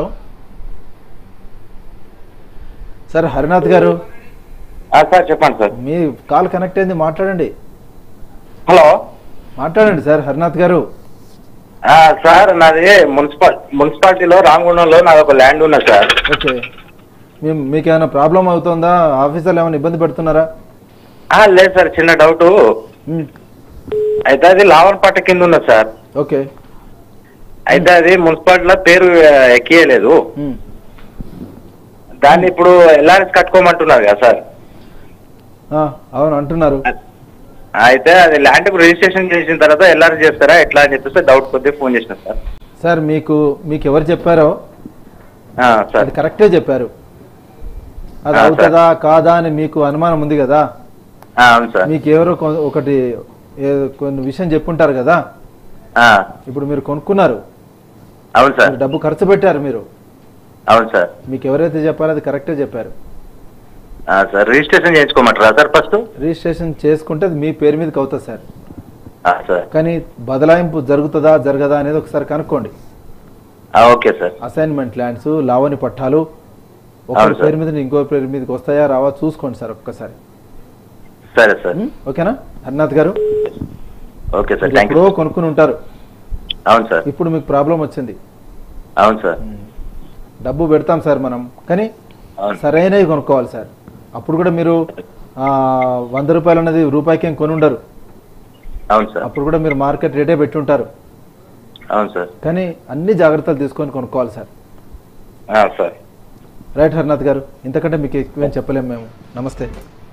sir Harinath గారు సార్ చెప్పండి సార్ మీ కాల్ కనెక్ట్ అయింది మాట్లాడండి హలో మాట్లాడండి సార్ హరినాథ్ గారు ఆ, సార్ నాది మున్సిపల్ మున్సిపాలిటీలో రామగుండంలో నాది ఒక ల్యాండ్ ఉన్నది సార్ ఓకే మీ మీకు ఏమైనా ప్రాబ్లం అవుతుందా ఆఫీసర్లు ఏమైనా ఇబ్బంది పెడుతున్నారా ఆ, లేదు సార్ చిన్న డౌట్ అయితే అది లావన్పట్ట కింద ఉన్నది సార్ ఓకే అయితే అది మున్సిపాలిటీలో పేరు ఆ, ఎక్కియలేదు మ్మ్. దాన్ని ఇప్పుడు ఎల్ఆర్ఎస్ కట్టుకోమంటున్నారు కదా సార్ ఆ, అవును అంటున్నారు అయితే అది ల్యాండ్ రిజిస్ట్రేషన్ చేసిన తర్వాత ఎల్ఆర్ఎస్ చేస్తారా ఎట్లా అని చెప్పేసి డౌట్ కొద్దిగా ఫోన్ చేసిన సార్ సార్ మీకు మీకు ఎవరు చెప్పారో ఆ, సార్ అది కరెక్టే చెప్పారు అది ఆ, సార్. అవుతుందా కాదా అని మీకు అనుమానం ఉంది కదా ఆ, అవును సార్ మీకు ఎవరో కొ- ఒకటి ఏ- కొన్ని విషయం చెప్పుంటారు కదా ఆ, ఇప్పుడు మీరు కొనుక్కున్నారు అవును సార్ మీరు డబ్బు ఖర్చు పెట్టారు మీరు అవును సార్ మీకు ఎవరైతే చెప్పారో అది కరెక్టే చెప్పారు ఆ, సార్ రిజిస్ట్రేషన్ చేయించుకోమంటారా సార్ ఫస్ట్ రిజిస్ట్రేషన్ చేసుకుంటే అది మీ పేరు మీదకి అవుతుంది సార్ ఆ, సార్ కానీ బదలాయింపు జరుగుతుందా జరగదా అనేది ఒకసారి కనుక్కోండి ఆ, ఓకే సార్ అసైన్మెంట్ ల్యాండ్స్ లావణి పట్టాలు ఒకరి అవును సార్. పేరు మీద ఇంకో పేరు మీదకి వస్తాయా రావా చూసుకోండి సార్ ఒక్కసారి సరే సార్ ఓకేనా హరినాథ్ గారు ఓకే సార్ మీరు థ్యాంక్ యూ ఎప్పుడో కొనుక్కుని ఉంటారు అవును సార్ ఇప్పుడు మీకు ప్రాబ్లం వచ్చింది అవును సార్ డబ్బు పెడతాం సార్ మనం కానీ సరైనవి కొనుక్కోవాలి సార్ అప్పుడు కూడా మీరు ఆ, వంద రూపాయలు అన్నది రూపాయికి ఏం కొని ఉండరు అవును సార్ అప్పుడు కూడా మీరు మార్కెట్ రేటే పెట్టి ఉంటారు అవును సార్ కానీ అన్ని జాగ్రత్తలు తీసుకొని కొనుక్కోవాలి సార్ ఆ, సార్ రైట్ హరినాథ్ గారు ఇంతకంటే మీకు ఎక్కువేం చెప్పలేము మేము నమస్తే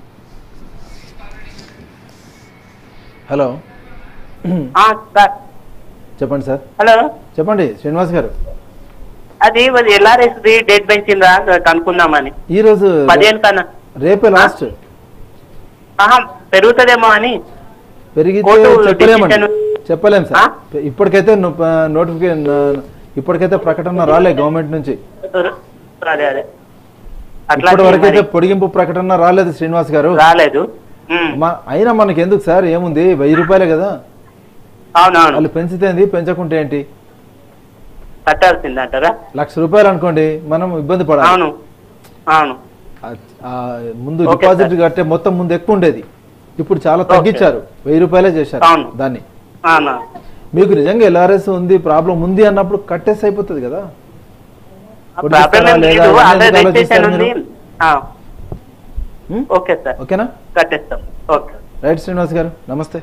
హలో సార్ చెప్పండి సార్ హలో చెప్పండి శ్రీనివాస్ గారు అది మరి ఎల్ఆర్ఎస్ డేట్ పెంచిందా కనుక్కుందామని ఈ రోజు పదిహేను కన్నా రేపే లాస్ట్ ఆహా పెరుగుతుందేమో అని పెరిగితే కోర్టు చెప్పలేమండి decision- చెప్పలేం సార్ ఇప్పటికైతే నోటిఫికేషన్ ఇప్పటికైతే ప్రకటన రాలే గవర్నమెంట్ నుంచి అదే అదే అట్లా ఇప్పటి వరకు అయితే మరి పొడిగింపు ప్రకటన రాలేదు శ్రీనివాస్ గారు రాలేదు మా- అయినా మనకి ఎందుకు సార్ ఏముంది వెయ్యి రూపాయలే కదా అవునవును వాళ్ళు పెంచితే ఏంది పెంచకుంటే ఏంటి కట్టాల్సింది అంటారా లక్ష రూపాయలు అనుకోండి మనం ఇబ్బంది పడాలి అవును అవును ఆ- ఆ ముందు డిపాజిట్ కట్టే మొత్తం ముందు ఎక్కువ ఉండేది ఇప్పుడు చాలా తగ్గించారు వెయ్యి రూపాయలే చేశారు అవును. దాన్ని అవునా మీకు నిజంగా ఎల్ఆర్ఎస్ ఉంది ప్రాబ్లం ఉంది అన్నప్పుడు కట్టేసి అయిపోతుంది కదా ప్రాబ్లం కొట్టిస్తారా ఏం లేదా లేదు అని ఆల్రెడీ ఎందుకు రిజిస్ట్రేషన్ ఆలోచిస్తారు ఉంది మీరు? ఆ, హ్మ్? ఓకే సార్ ఓకేనా కట్టేస్తాం ఓకే రైట్ శ్రీనివాస్ గారు నమస్తే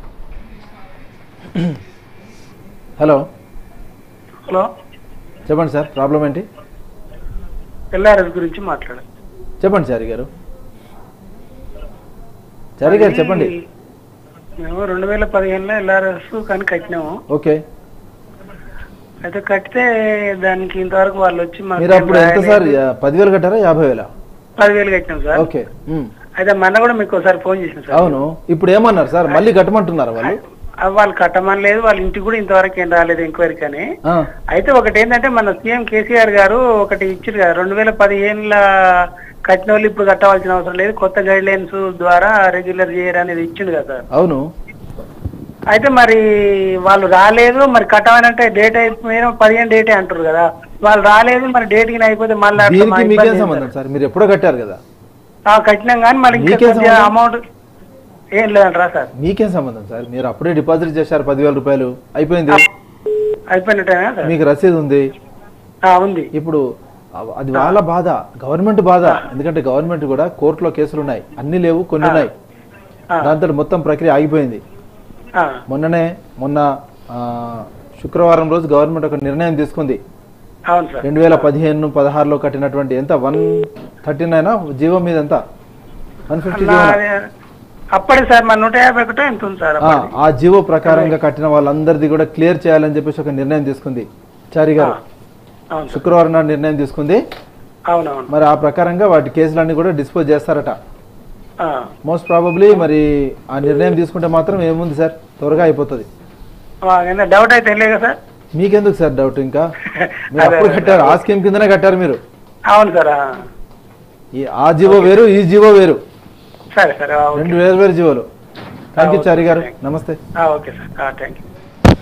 హలో హలో చెప్పండి సార్ ప్రాబ్లం ఏంటి ఎల్ఆర్ఎస్ గురించి మాట్లాడాలి చెప్పండి చారి గారు చారి గారు చెప్పండి మేము రెండు వేల పదిహేనులో ఎల్ఆర్ఎస్ కానీ కట్టినాము ఓకే అయితే కట్టితే దానికి ఇంతవరకు వాళ్ళు వచ్చి మాకు మీరు అప్పుడు ఎంత సార్ యా- పదివేలు కట్టారా యాభై వేల పదివేలు కట్టినాం సార్ ఓకే ఉమ్. అయితే మొన్న కూడా మీకు ఒకసారి ఫోన్ చేసిన సార్ అవును ఇప్పుడు ఏమన్నారు సార్ మళ్ళీ కట్టమంటున్నారా వాళ్ళు ఆ, వాళ్ళు కట్టమని లేదు వాళ్ళ ఇంటికి కూడా ఇంతవరకు ఏం రాలేదు ఎంక్వైరీ కానీ ఆ, అయితే ఒకటి ఏంటంటే మన సీఎం కేసీఆర్ గారు ఒకటి ఇచ్చారు కదా రెండు వేల పదిహేనుల కట్టిన వాళ్ళు ఇప్పుడు కట్టవలసిన అవసరం లేదు కొత్త గైడ్ లైన్స్ ద్వారా రెగ్యులర్ చేయరు అనేది ఇచ్చిండు కదా సార్ అవును అయితే మరి వాళ్ళు రాలేదు మరి కట్టమని అంటే డేట్ అయిపోయిన పదిహేను డేటే అంటారు కదా వాళ్ళు రాలేదు మరి డేట్ కి అయిపోతే మళ్ళీ అట్లా మా దీనికి ఇబ్బంది మీకేం ఏంటి సంబంధం సార్ మీరు ఎప్పుడో కట్టారు కదా సార్? ఆ, కట్టినాం కానీ మరి ఇంకా మీకేం కొద్దిగా సంబంధం? అమౌంట్ ఏం లేదంటారా సార్ మీకేం సంబంధం సార్ మీరు అప్పుడే డిపాజిట్ చేశారు పదివేల రూపాయలు అయిపోయింది అయిపోయినట్టేనా సార్ మీకు రసీదు ఉంది ఆ, ఉంది ఇప్పుడు అవ- అది వాళ్ళ బాధ గవర్నమెంట్ బాధ ఎందుకంటే గవర్నమెంట్ కూడా కోర్టులో కేసులు ఉన్నాయి అన్ని లేవు కొన్ని ఉన్నాయి దాంతో మొత్తం ప్రక్రియ ఆగిపోయింది ఆ, మొన్ననే మొన్న ఆ, శుక్రవారం రోజు గవర్నమెంట్ ఒక నిర్ణయం తీసుకుంది అవును సార్ రెండు వేల పదిహేను పదహారులో కట్టినటువంటి ఎంత వన్ థర్టీ నైన్ జీవో మీద ఎంత వన్ ఫిఫ్టీ నా- అప్పటి సార్ మన నూట యాభై ఒకటో ఎంత ఉంది సార్ అప్పటిది? ఆ జీవో ప్రకారంగా కట్టిన వాళ్ళందరిది కూడా క్లియర్ చేయాలని చెప్పేసి ఒక నిర్ణయం తీసుకుంది చారి గారు అవును సార్ శుక్రవారం నాడు నిర్ణయం తీసుకుంది అవునవును మరి ఆ ప్రకారంగా వాటి కేసులన్నీ కూడా డిస్పోజ్ చేస్తారట ఆ, మోస్ట్ ప్రాబబ్లీ మరి ఆ నిర్ణయం తీసుకుంటే మాత్రం ఏముంది సార్ త్వరగా అయిపోతుంది ఆ, ఏదైనా డౌట్ అయితే తెలియదు సార్ మీకెందుకు సార్ డౌట్ ఇంకా మీరు అదే, అప్పుడు అదే. కట్టారు ఆ స్కీమ్ కిందనే కట్టారు మీరు అవును సార్ ఆ. ఈ ఆ జీవో వేరు ఈ జీవో వేరు సరే సరే ఆ, ఓకే రెండు వేరు వేరు జీవోలు థ్యాంక్ యూ ఓకే, చారి గారు థాంక్ యూ. నమస్తే ఆ, okay sir thank you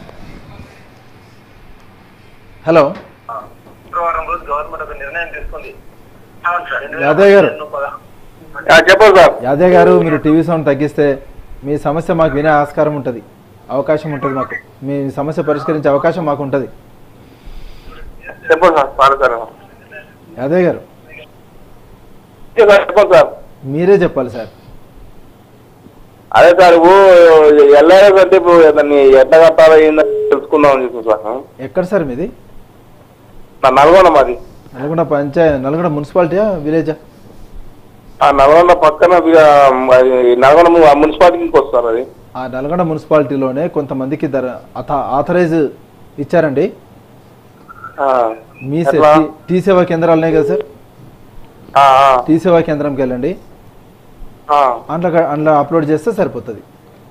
hello శుక్రవారం రోజు గవర్నమెంట్ ఒక నిర్ణయం తీసుకుంది యాదవ్ గారు చెప్పండి సార్ యాదవ్ గారు మీరు టీవీ సౌండ్ తగ్గిస్తే మీ సమస్య మాకు వినే ఆస్కారం ఉంటుంది అవకాశం ఉంటుంది మాకు మీ సమస్య పరిష్కరించే అవకాశం మాకు ఉంటుంది చెప్పండి సార్ సార్ సార్ యాదవ్ గారు చెప్పండి సార్ మీరే చెప్పాలి సార్ అదే సార్ ఇప్పుడు ఎల్ఐఎస్ అంటే ఇప్పుడు దాన్ని ఎట్లా కట్టాలో ఏందని తెలుసుకుందామని చెప్పి సార్ ఎక్కడ సార్ మీది నా నల్గొండ మాది నల్గొండ పంచాయత్ నల్గొండ మున్సిపాలిటీయా విలేజా ఆ నల్గొండ పక్కన ఇక అది నల్గొండ ము- ఆ మున్సిపాలిటీకి వస్తారు అది ఆ నల్గొండ మున్సిపాలిటీలోనే కొంతమందికి దర అథ- ఆథరైజ్ ఇచ్చారండి ఆ, మీ ఎట్లా? టీ- టీ సేవా కేంద్రాలు ఉన్నాయి కదా సార్ ఆ, ఆ, టీ సేవా కేంద్రంకి వెళ్ళండి ఆ. అందులో అందులో అప్లోడ్ చేస్తే సరిపోతుంది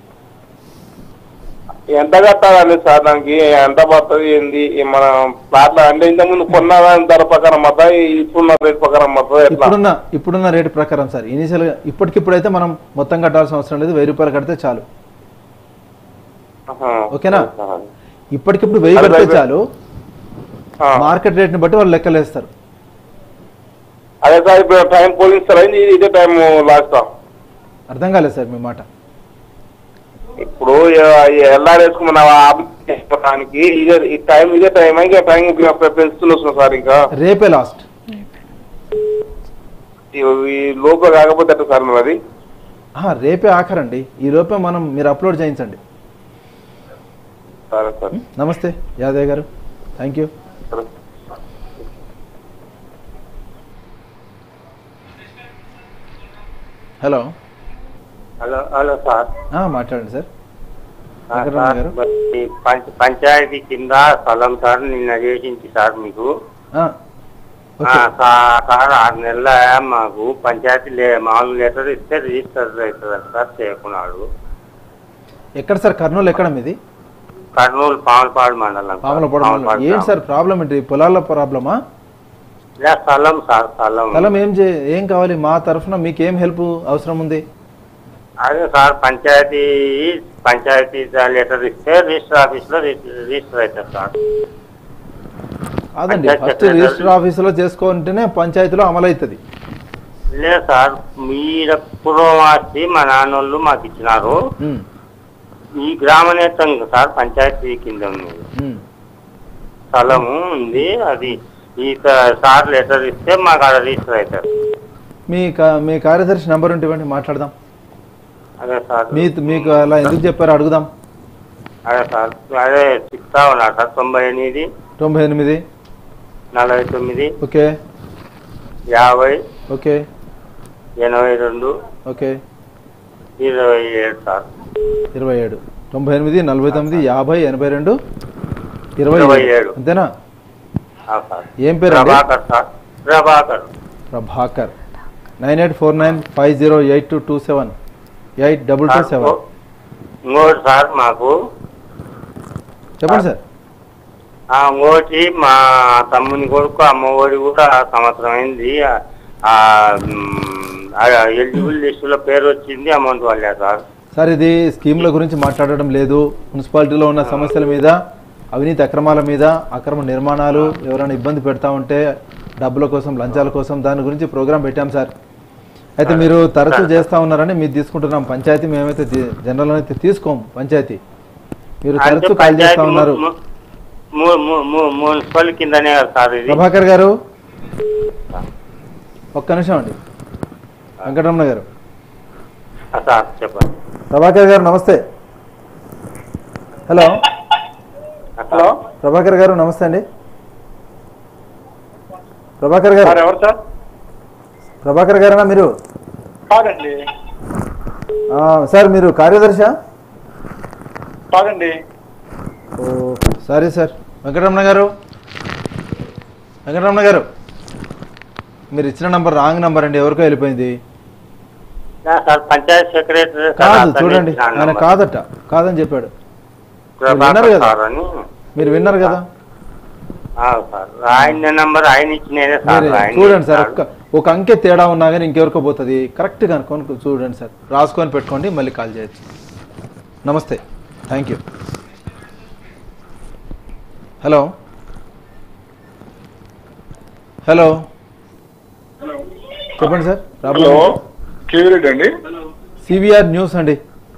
ఎంత కట్టాలండి సార్ దానికి ఎంత పడుతుంది ఏంది ఈ మన ప్లాట్ల అంటే ఇంతకుముందు కొన్న దాని ధర ప్రకారం మొత్తం ఇప్పుడున్న రేట్ ప్రకారం మొత్తం ఎట్లా ఇప్పుడున్న ఇప్పుడున్న రేటు ప్రకారం సార్ ఇనీషియల్ గా ఇప్పటికిప్పుడైతే మనం మొత్తం కట్టాల్సిన అవసరం లేదు వెయ్యి రూపాయలు కడితే చాలు ఆహా. ఓకేనా ఇప్పటికిప్పుడు వెయ్యి అదే, కడితే అదే. చాలు ఆ. మార్కెట్ రేట్ని బట్టి వాళ్ళు లెక్కలేస్తారు అదే సార్ ఇప్పుడు టైం పోలిస్తారా ఇది ఇదే టైం లాస్ట్ అర్థం కాలేదు సార్ మీ మాట ఇప్పుడు ఎల్ఆర్ వేసుకున్న దానికి ఇదే ఈ టైం ఇదే టైం ఇంకా టైం పెంచుతున్నా సార్ ఇంకా రేపే లాస్ట్ ఈ- ఈ లోపల కాకపోతే ఎట్లా సార్ మరి అది రేపే ఆఖరండి ఈ లోపే మనం మీరు అప్లోడ్ చేయించండి సరే సార్ నమస్తే యాదవ్ గారు థ్యాంక్ యూ సరే హలో హలో హలో సార్ ఆ, మాట్లాడండి సార్ ఆ, వెంకటరమణ సార్ గారు మరి పంచ- పంచాయతీ కింద స్థలం సార్ నిన్న చేసింది సార్ మీకు ఆ, ఆ, సా- సార్ ఆరు నెలల మాకు పంచాయతీ లే మామూలు లెటర్ ఇస్తే రిజిస్టర్ అవుతుంది సార్ చేయకున్నాడు ఎక్కడ సార్ కర్నూలు ఎక్కడ మీది కర్నూలు పాములపాడు మండలం సార్. పాములపాడు పాములపాడు ఏంటి సార్ ప్రాబ్లం ఏంటి పొలాల ప్రాబ్లమా లే, స్థలం సార్ స్థలం స్థలం ఏం చే ఏం కావాలి మా తరఫున మీకు ఏం హెల్ప్ అవసరం ఉంది అదే సార్ పంచాయతీ పంచాయతీ లెటర్ ఇస్తే రిజిస్టర్ ఆఫీస్ లో రిజిస్టర్ అవుతుంది సార్ కాదండి పంచాయత్ ఫస్ట్ సెక్రటరీ- రిజిస్టర్ ఆఫీసులో చేసుకుంటేనే పంచాయతీలో అమలవుతుంది లేదు సార్ మీరు పూర్వం ఆస్తి మా నాన్నోళ్ళు మాకు ఇచ్చినారు ఉమ్, ఈ గ్రామ నేత్రం సార్ పంచాయతీ కింద ఉంది ఉమ్. స్థలము ఉంది అది ఈ స- సార్ లెటర్ ఇస్తే మాకు ఆడ రిజిస్టర్ అవుతారు మీ కా- మీ కార్యదర్శి నెంబర్ ఉంటే ఇవ్వండి మాట్లాడదాం అదే సార్ మీ మీకు అలా ఎందుకు చెప్పారో అడుగుదాం అదే సార్ అదే చెప్తా ఉన్నారు సార్ తొంభై ఎనిమిది తొంభై ఎనిమిది నలభై తొమ్మిది ఓకే యాభై ఓకే ఎనభై రెండు ఓకే ఇరవై ఏడు సార్ ఇరవై ఏడు తొంభై ఎనిమిది నలభై తొమ్మిది యాభై ఎనభై రెండు ఇరవై ఇరవై ఏడు ఏడు. అంతేనా ఆ సార్ ఏం పేరు అండి Prabhakar sir Prabhakar Prabhakar nine eight four nine five zero eight two two seven eight double two seven ఇంకోటి సార్ మాకు చెప్పండి సార్ ఆ ఇంకోటి మా తమ్ముని కొడుకు అమ్మఒడి కూడా సంవత్సరం అయింది ఆ ఎలిజిబుల్ లిస్టులో పేరు వచ్చింది అమౌంట్ వాళ్ళే సార్ సార్ ఇది స్కీమ్ల గురించి మాట్లాడడం లేదు మున్సిపాలిటీలో ఉన్న సమస్యల మీద అవినీతి అక్రమాల మీద అక్రమ నిర్మాణాలు ఎవరైనా ఇబ్బంది పెడతా ఉంటే డబ్బుల కోసం లంచాల కోసం దాని గురించి ప్రోగ్రామ్ పెట్టాం సార్ అయితే మీరు తరచూ చేస్తా ఉన్నారని మీరు తీసుకుంటున్నాం పంచాయతీ మేమైతే తీ- జనరల్ అయితే తీసుకోం పంచాయతీ మీరు అంటే తరచూ కాల్ చేస్తా పంచాయతీ ఉన్నారు ము- ము- ము- ము- మున్సిపల్ కిందనే కదా సార్ ఇది ప్రభాకర్ గారు ఒక్క నిమిషం అండి వెంకటరమణ గారు ఆ, సార్ చెప్పండి ప్రభాకర్ గారు నమస్తే హలో హలో ప్రభాకర్ గారు నమస్తే అండి ప్రభాకర్ గారు సార్ ఎవరు సార్ ప్రభాకర్ గారేనా మీరు కాదండి ఆ, సార్ మీరు కార్యదర్శా కాదండి ఓ సారీ సార్ వెంకటరమణ గారు వెంకటరమణ గారు మీరు ఇచ్చిన నంబర్ రాంగ్ నంబర్ అండి ఎవరికో వెళ్ళిపోయింది నా సార్ పంచాయత్ సెక్రటరీ సార్ కాదు అతన్ని చూడండి ఇచ్చిన ఆయన నంబర్. కాదట కాదని చెప్పాడు మీరు విన్నారు ప్రభాకర్ కదా సార్ అని మీరు విన్నారు కదా ఆ, సార్ ఆయన నంబర్ ఆయన ఇచ్చినదే సార్ మీరు ఆయన చూడండి సార్ ఇచ్చినాడు. ఒక్క ఒక అంకె తేడా ఉన్నా కానీ ఇంకెవరికో పోతుంది కరెక్ట్గా అనుకోని చూడండి సార్ రాసుకొని పెట్టుకోండి మళ్ళీ కాల్ చేయొచ్చు నమస్తే థ్యాంక్ యూ హలో హలో చెప్పండి సార్ హలో కేవీ రెడ్డి అండి సివిఆర్ న్యూస్ అండి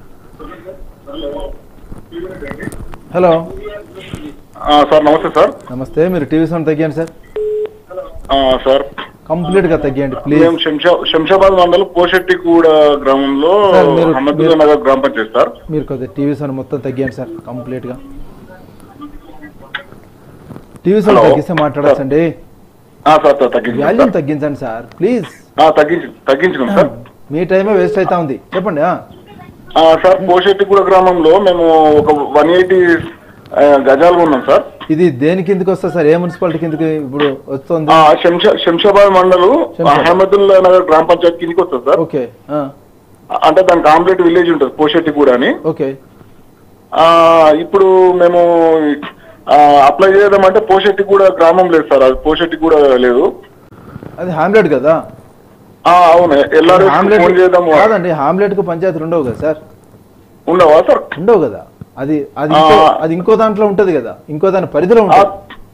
హలో ఆ, సార్ నమస్తే సార్ నమస్తే మీరు టీవీ సౌండ్ తగ్గియండి సార్ ఆ, సార్ కంప్లీట్గా తగ్గియండి ప్లీజ్ మేము శంషా శంషాబాద్ మండలం పోషెట్టిగూడ గ్రామంలో సార్, మీరు- అహ్మదుల్లా నగర్ గ్రామ పంచాయతీ సార్ మీరు కొద్దిగా టీవీ సౌండ్ మొత్తం తగ్గియండి సార్ కంప్లీట్గా టీవీ సౌండ్ హలో. తగ్గిస్తే మాట్లాడచ్చండి ఆ, సార్ సార్ తగ్గించండి వాల్యూమ్ సార్. తగ్గించండి సార్ ప్లీజ్ ఆ, తగ్గించు తగ్గించుకోండి సార్ మీ టైమే వేస్ట్ అవుతా ఉంది చెప్పండి ఆ. ఆ, సార్ పోషెట్టిగూడ గ్రామంలో మేము ఒక వన్ ఎయిటీ గజాలు ఉన్నాం సార్ ఇది దేని కిందకి వస్తుంది సార్ ఏ మున్సిపాలిటీ కిందకి ఇప్పుడు వస్తుంది ఆ, శంషా శంషాబాద్ మండలం శంషాబాద్. అహ్మదుల్లా నగర్ గ్రామ పంచాయతీ కిందకి వస్తుంది సార్ ఓకే ఆ, అంటే దానికి ఆమ్లెట్ విలేజ్ ఉంటుంది పోషెట్టిగూడ అని ఓకే ఆ, ఇప్పుడు మేము ఆ, అప్లై చేద్దామంటే పోషెట్టి కూడా గ్రామం లేదు సార్ అది పోషెట్టి కూడా లేదు అది హామ్లెట్ కదా ఆ, అవును ఎల్ఆర్ఎస్ హామ్లెట్ ఫోన్ చేద్దాము కాదండి హామ్లెట్ కు పంచాయతీలు ఉండవు కదా సార్ ఉండవా సార్ ఉండవు కదా అది అది ఇంకో ఆ. అది ఇంకో దాంట్లో ఉంటది కదా ఇంకో దాని పరిధిలో ఉంటుంది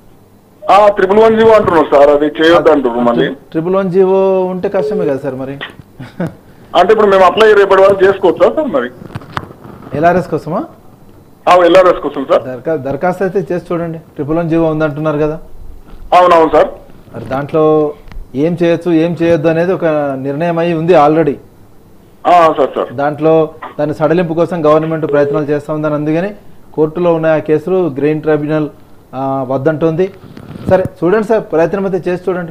ఆ త్రిపుల్ వన్ జీవో అంటున్నారు సార్ అది చేయొద్దు అంటున్నారు మళ్ళీ ట్రిపుల్ వన్ జీవో ఉంటే కష్టమే కదా సార్ మరి అంటే ఇప్పుడు మేము అప్లై రేపటి వరకు చేసుకోవచ్చా సార్ మరి ఎల్ఆర్ఎస్ కోసమా ఎల్ఆర్ఎస్ కోసం సార్ దరఖా దరఖాస్తు అయితే చేసి చూడండి ట్రిపుల్ వన్ జీవో ఉందంటున్నారు కదా అవునవును సార్ మరి దాంట్లో ఏం చేయొచ్చు ఏం చేయొద్దు అనేది ఒక నిర్ణయం అయి ఉంది ఆల్రెడీ ఆ, సార్ సార్ దాంట్లో దాని సడలింపు కోసం గవర్నమెంట్ ప్రయత్నాలు చేస్తా ఉందని అందుకని కోర్టులో ఉన్న ఆ కేసులు గ్రీన్ ట్రైబ్యునల్ ఆ, వద్దంటుంది సరే చూడండి సార్ ప్రయత్నం అయితే చేసి చూడండి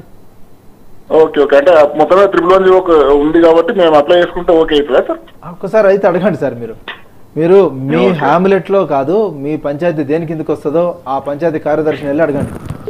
ఓకే ఓకే అంటే మొత్తమే త్రిపుల్ వన్ జీవో ఉంది కాబట్టి మేము అప్లై చేసుకుంటే ఓకే అవుతుందా సార్ ఒక్కసారి అయితే అడగండి సార్ మీరు మీరు మీ హ్యామ్లెట్ లో కాదు మీ పంచాయతీ దేని కిందకి వస్తుందో ఆ పంచాయతీ కార్యదర్శిని వెళ్ళి అడగండి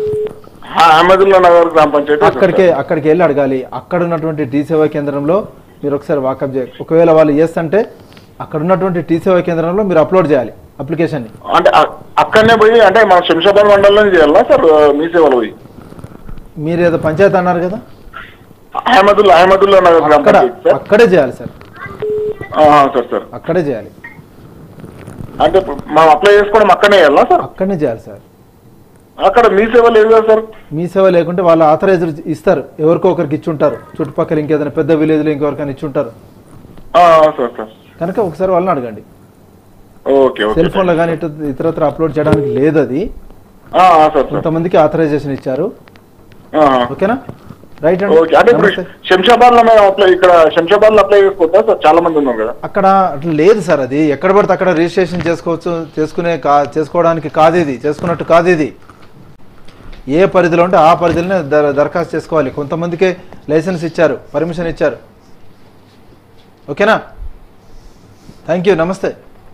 అహ్మదుల్లా నగర్ గ్రామ పంచాయతీ అక్కడికే అక్కడికి వెళ్ళి అడగాలి అక్కడ ఉన్నటువంటి టీ సేవా కేంద్రంలో మీరు ఒకసారి వాకప్ చేయాలి ఒకవేళ వాళ్ళు ఎస్ అంటే అక్కడ ఉన్నటువంటి టీ సేవా కేంద్రంలో మీరు అప్లోడ్ చేయాలి అప్లికేషన్ అంటే అ- అక్కడనే పోయి అంటే మన శంషాబాద్ మండలంలో చేయాలా సార్ మీ సేవలో పోయి మీరు ఏదో పంచాయతీ అన్నారు కదా అహ్మదుల్లా అహ్మదుల్లా నగర్ గ్రామ అక్కడ పంచాయతీ సార్ అక్కడే చేయాలి సార్ ఆహా, సార్ సార్ అక్కడే చేయాలి అంటే ఇప్పుడు మనం అప్లై చేసుకోవడం అక్కడనే చేయాలా సార్ అక్కడనే చేయాలి సార్ అక్కడ మీ సేవ లేదు కదా సార్ మీ సేవ లేకుంటే వాళ్ళు ఆథరైజర్ ఇస్తారు ఎవరికో ఒకరికి ఇచ్చి ఉంటారు చుట్టుపక్కల ఇంకేదైనా పెద్ద విలేజ్లో ఇంకెవరికైనా ఇచ్చి ఉంటారు ఆ, సార్ సార్ కనుక ఒకసారి వాళ్ళని అడగండి ఓకే ఓకే సెల్ ఫోన్లో కానీ ఇతర ఇతరత్ర అప్లోడ్ చేయడానికి లేదు అది ఆ, ఆ, సార్ సార్ కొంతమందికి ఆథరైజేషన్ ఇచ్చారు ఆ, ఓకేనా రైట్ అండి ఓకే అంటే ఇప్పుడు నమస్తే. శంషాబాద్ లో మేము అప్లై ఇక్కడ శంషాబాద్ లో అప్లై చేసుకోవచ్చా సార్ చాలా మంది ఉన్నాం కదా అక్కడ అట్లా లేదు సార్ అది ఎక్కడ పడితే అక్కడ రిజిస్ట్రేషన్ చేసుకోవచ్చు చేసుకునే కా చేసుకోవడానికి కాదు ఇది చేసుకున్నట్టు కాదు ఇది ఏ పరిధిలో ఉంటే ఆ పరిధిలోనే దర దరఖాస్తు చేసుకోవాలి కొంతమందికే లైసెన్స్ ఇచ్చారు పర్మిషన్ ఇచ్చారు ఓకేనా థ్యాంక్ యూ నమస్తే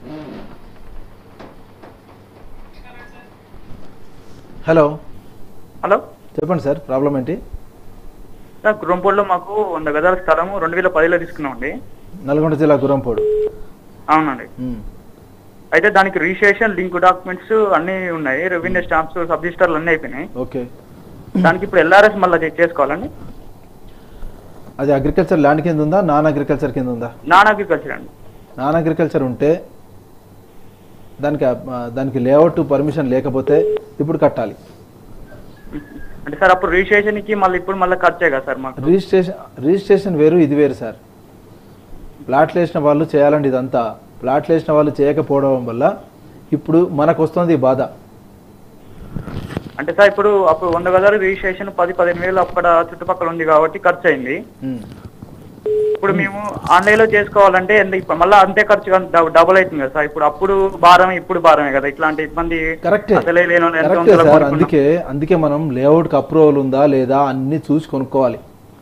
హలో హలో చెప్పండి సార్ ప్రాబ్లం ఏంటి సార్ గుర్రంపూడిలో మాకు వంద గజాల స్థలము రెండు వేల పదిలో తీసుకున్నామండి నల్గొండ జిల్లా గురంపోడు అవునండి అయితే దానికి రిజిస్ట్రేషన్ లింక్ డాక్యుమెంట్స్ అన్ని ఉన్నాయి రెవెన్యూ స్టాంప్స్ సబ్ రిజిస్టర్లు అన్ని అయిపోయినాయి ఓకే దానికి ఇప్పుడు ఎల్ఆర్ఎస్ మళ్ళీ చెక్ చేసుకోవాలండి అది అగ్రికల్చర్ ల్యాండ్ కింద ఉందా నాన్ అగ్రికల్చర్ కింద ఉందా నాన్ అగ్రికల్చర్ అండి నాన్ అగ్రికల్చర్ ఉంటే దానికి ఆ, దానికి లేఅవుట్ పర్మిషన్ లేకపోతే ఇప్పుడు కట్టాలి అంటే సార్ అప్పుడు రిజిస్ట్రేషన్ కి మళ్ళీ ఇప్పుడు మళ్ళీ ఖర్చే కదా సార్ మాకు రిజిస్ట్రేషన్ రిజిస్ట్రేషన్ వేరు ఇది వేరు సార్ ప్లాట్లు వేసిన వాళ్ళు చేయాలండి ఇదంతా ప్లాట్లు వేసిన వాళ్ళు చేయకపోవడం వల్ల ఇప్పుడు మనకు వస్తుంది ఈ బాధ అంటే సార్ ఇప్పుడు అప్పుడు వంద గజాలు రిజిస్ట్రేషన్ పది పదిహేను వేలు అక్కడ చుట్టుపక్కల ఉంది కాబట్టి ఖర్చు అయింది ఉమ్. ఇప్పుడు మేము ఆన్లైన్ లో చేసుకోవాలంటే ఎంత ఇప్పుడు మళ్ళీ అంతే ఖర్చు కానీ డబ్- డబుల్ అవుతుంది కదా సార్ ఇప్పుడు అప్పుడు భారమే ఇప్పుడు భారమే కదా ఇట్లాంటి ఇబ్బంది కరెక్టే అసలే లేని వాళ్ళు ఎంత కరెక్టే ఉందో సార్ కొనుక్కున్నాం. అందుకే అందుకే మనం లేఅవుట్కి అప్రూవల్ ఉందా లేదా అన్ని చూసి కొనుక్కోవాలి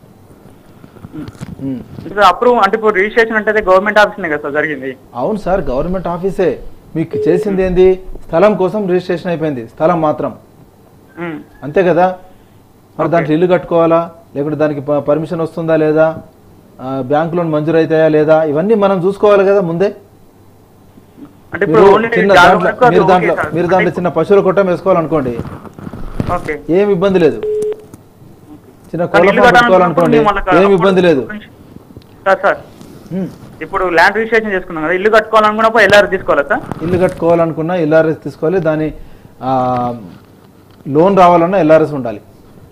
ఉమ్. అంటే అప్రూవ్ అంటే ఇప్పుడు రిజిస్ట్రేషన్ అంటే గవర్నమెంట్ ఆఫీస్ కదా సార్ జరిగింది అవును సార్ గవర్నమెంట్ ఆఫీసే మీకు చేసింది ఏంది స్థలం కోసం రిజిస్ట్రేషన్ అయిపోయింది స్థలం మాత్రం ఉమ్. అంతే కదా మరి దాంట్లో ఇల్లు కట్టుకోవాలా లేకుంటే దానికి ప- పర్మిషన్ వస్తుందా లేదా ఆ, బ్యాంక్ లోన్ మంజూరు అవుతాయా లేదా ఇవన్నీ మనం చూసుకోవాలి కదా ముందే అంటే ఇప్పుడు మీరు ఓన్లీ చిన్న జాగా దాంట్లో వరకు అది మీరు ఓకే దాంట్లో సార్. మీరు దాంట్లో చిన్న పశువుల కొట్టం వేసుకోవాలనుకోండి ఓకే ఏం ఇబ్బంది లేదు చిన్న కానీ కోళ్ళ ఇల్లు ఫామ్ కట్టాలనుకున్నప్పుడు పెట్టుకోవాలనుకోండి మేము వాళ్ళకి ఏం అప్పుడు- ఇబ్బంది లేదు సార్ సార్ ఇప్పుడు ల్యాండ్ రిజిస్ట్రేషన్ చేసుకున్నాం కదా ఇల్లు కట్టుకోవాలనుకున్నప్పుడు ఎల్ఆర్ తీసుకోవాలా సార్ ఇల్లు కట్టుకోవాలనుకున్నా ఎల్ఆర్ఎస్ తీసుకోవాలి దాని ఆ, లోన్ రావాలన్నా ఎల్ఆర్ఎస్ ఉండాలి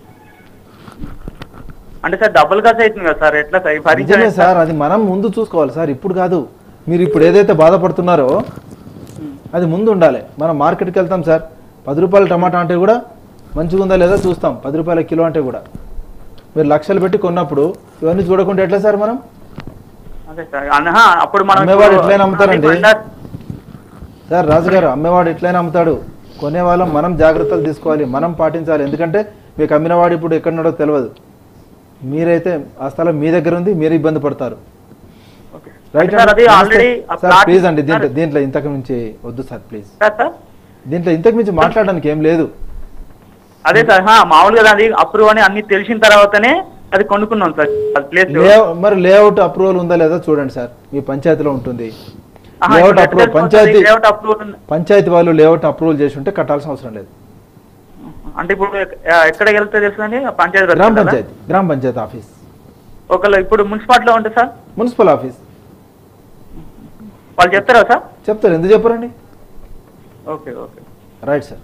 అంటే సార్ డబుల్ ఖర్చు అవుతుంది కదా సార్ ఎట్లా సార్ ఈ నిజమే భరించలేదు సార్ అది మనం ముందు చూసుకోవాలి సార్ ఇప్పుడు కాదు మీరు ఇప్పుడు ఏదైతే బాధపడుతున్నారో అది ముందు ఉండాలి మనం మార్కెట్కి వెళ్తాం సార్ పది రూపాయల టమాటా అంటే కూడా మంచిగా ఉందా లేదా చూస్తాం పది రూపాయల కిలో అంటే కూడా మీరు లక్షలు పెట్టి కొన్నప్పుడు ఇవన్నీ చూడకుండా ఎట్లా సార్ మనం అదే సార్ అనహా, అప్పుడు మనం అమ్మేవాడు ఇప్పుడు- ఎట్లయినా అమ్ముతారండి ఇప్పుడు LR సార్ రాజుగారు అమ్మేవాడు ఎట్లయినా అమ్ముతాడు కొనేవాళ్ళం మనం జాగ్రత్తలు తీసుకోవాలి మనం పాటించాలి ఎందుకంటే మీకు అమ్మినవాడు ఇప్పుడు ఎక్కడున్నాడో తెలియదు మీరైతే ఆ స్థలం మీ దగ్గర ఉంది మీరు ఇబ్బంది పడతారు రైట్ సార్, అది already ఆ సార్ plot- ప్లీజ్ అండి దీంట్లో దీంట్లో ఇంతకు మించి వద్దు సార్ ప్లీజ్ సార్ సార్ దీంట్లో ఇంతకు మించి మాట్లాడడానికి ఏం లేదు అదే సార్ హా, మామూలుగా అది అప్రూవ్ అని అన్ని తెలిసిన తర్వాతనే అది కొనుక్కున్నాం సార్ అది ప్లేస్ లే మరి లేఅవుట్ అప్రూవల్ ఉందా లేదా చూడండి సార్ మీ పంచాయతీలో ఉంటుంది layout approval panchayat layout approve panchayat వాళ్ళు లేఅవుట్ అప్రూవల్ చేసి ఉంటే కట్టాల్సిన అవసరం లేదు అంటే ఇప్పుడు ఎ- ఎక్కడికి వెళ్తే తెలుస్తుందండి ఆ పంచాయతీ గ్రామ వెళ్తుందా? పంచాయతీ గ్రామ పంచాయతీ ఆఫీస్ ఒకవేళ ఇప్పుడు మున్సిపాలిటీలో ఉంటే సార్ మున్సిపల్ ఆఫీస్ వాళ్ళు చెప్తారా సార్ చెప్తారు ఎందుకు చెప్పరండి okay okay right sir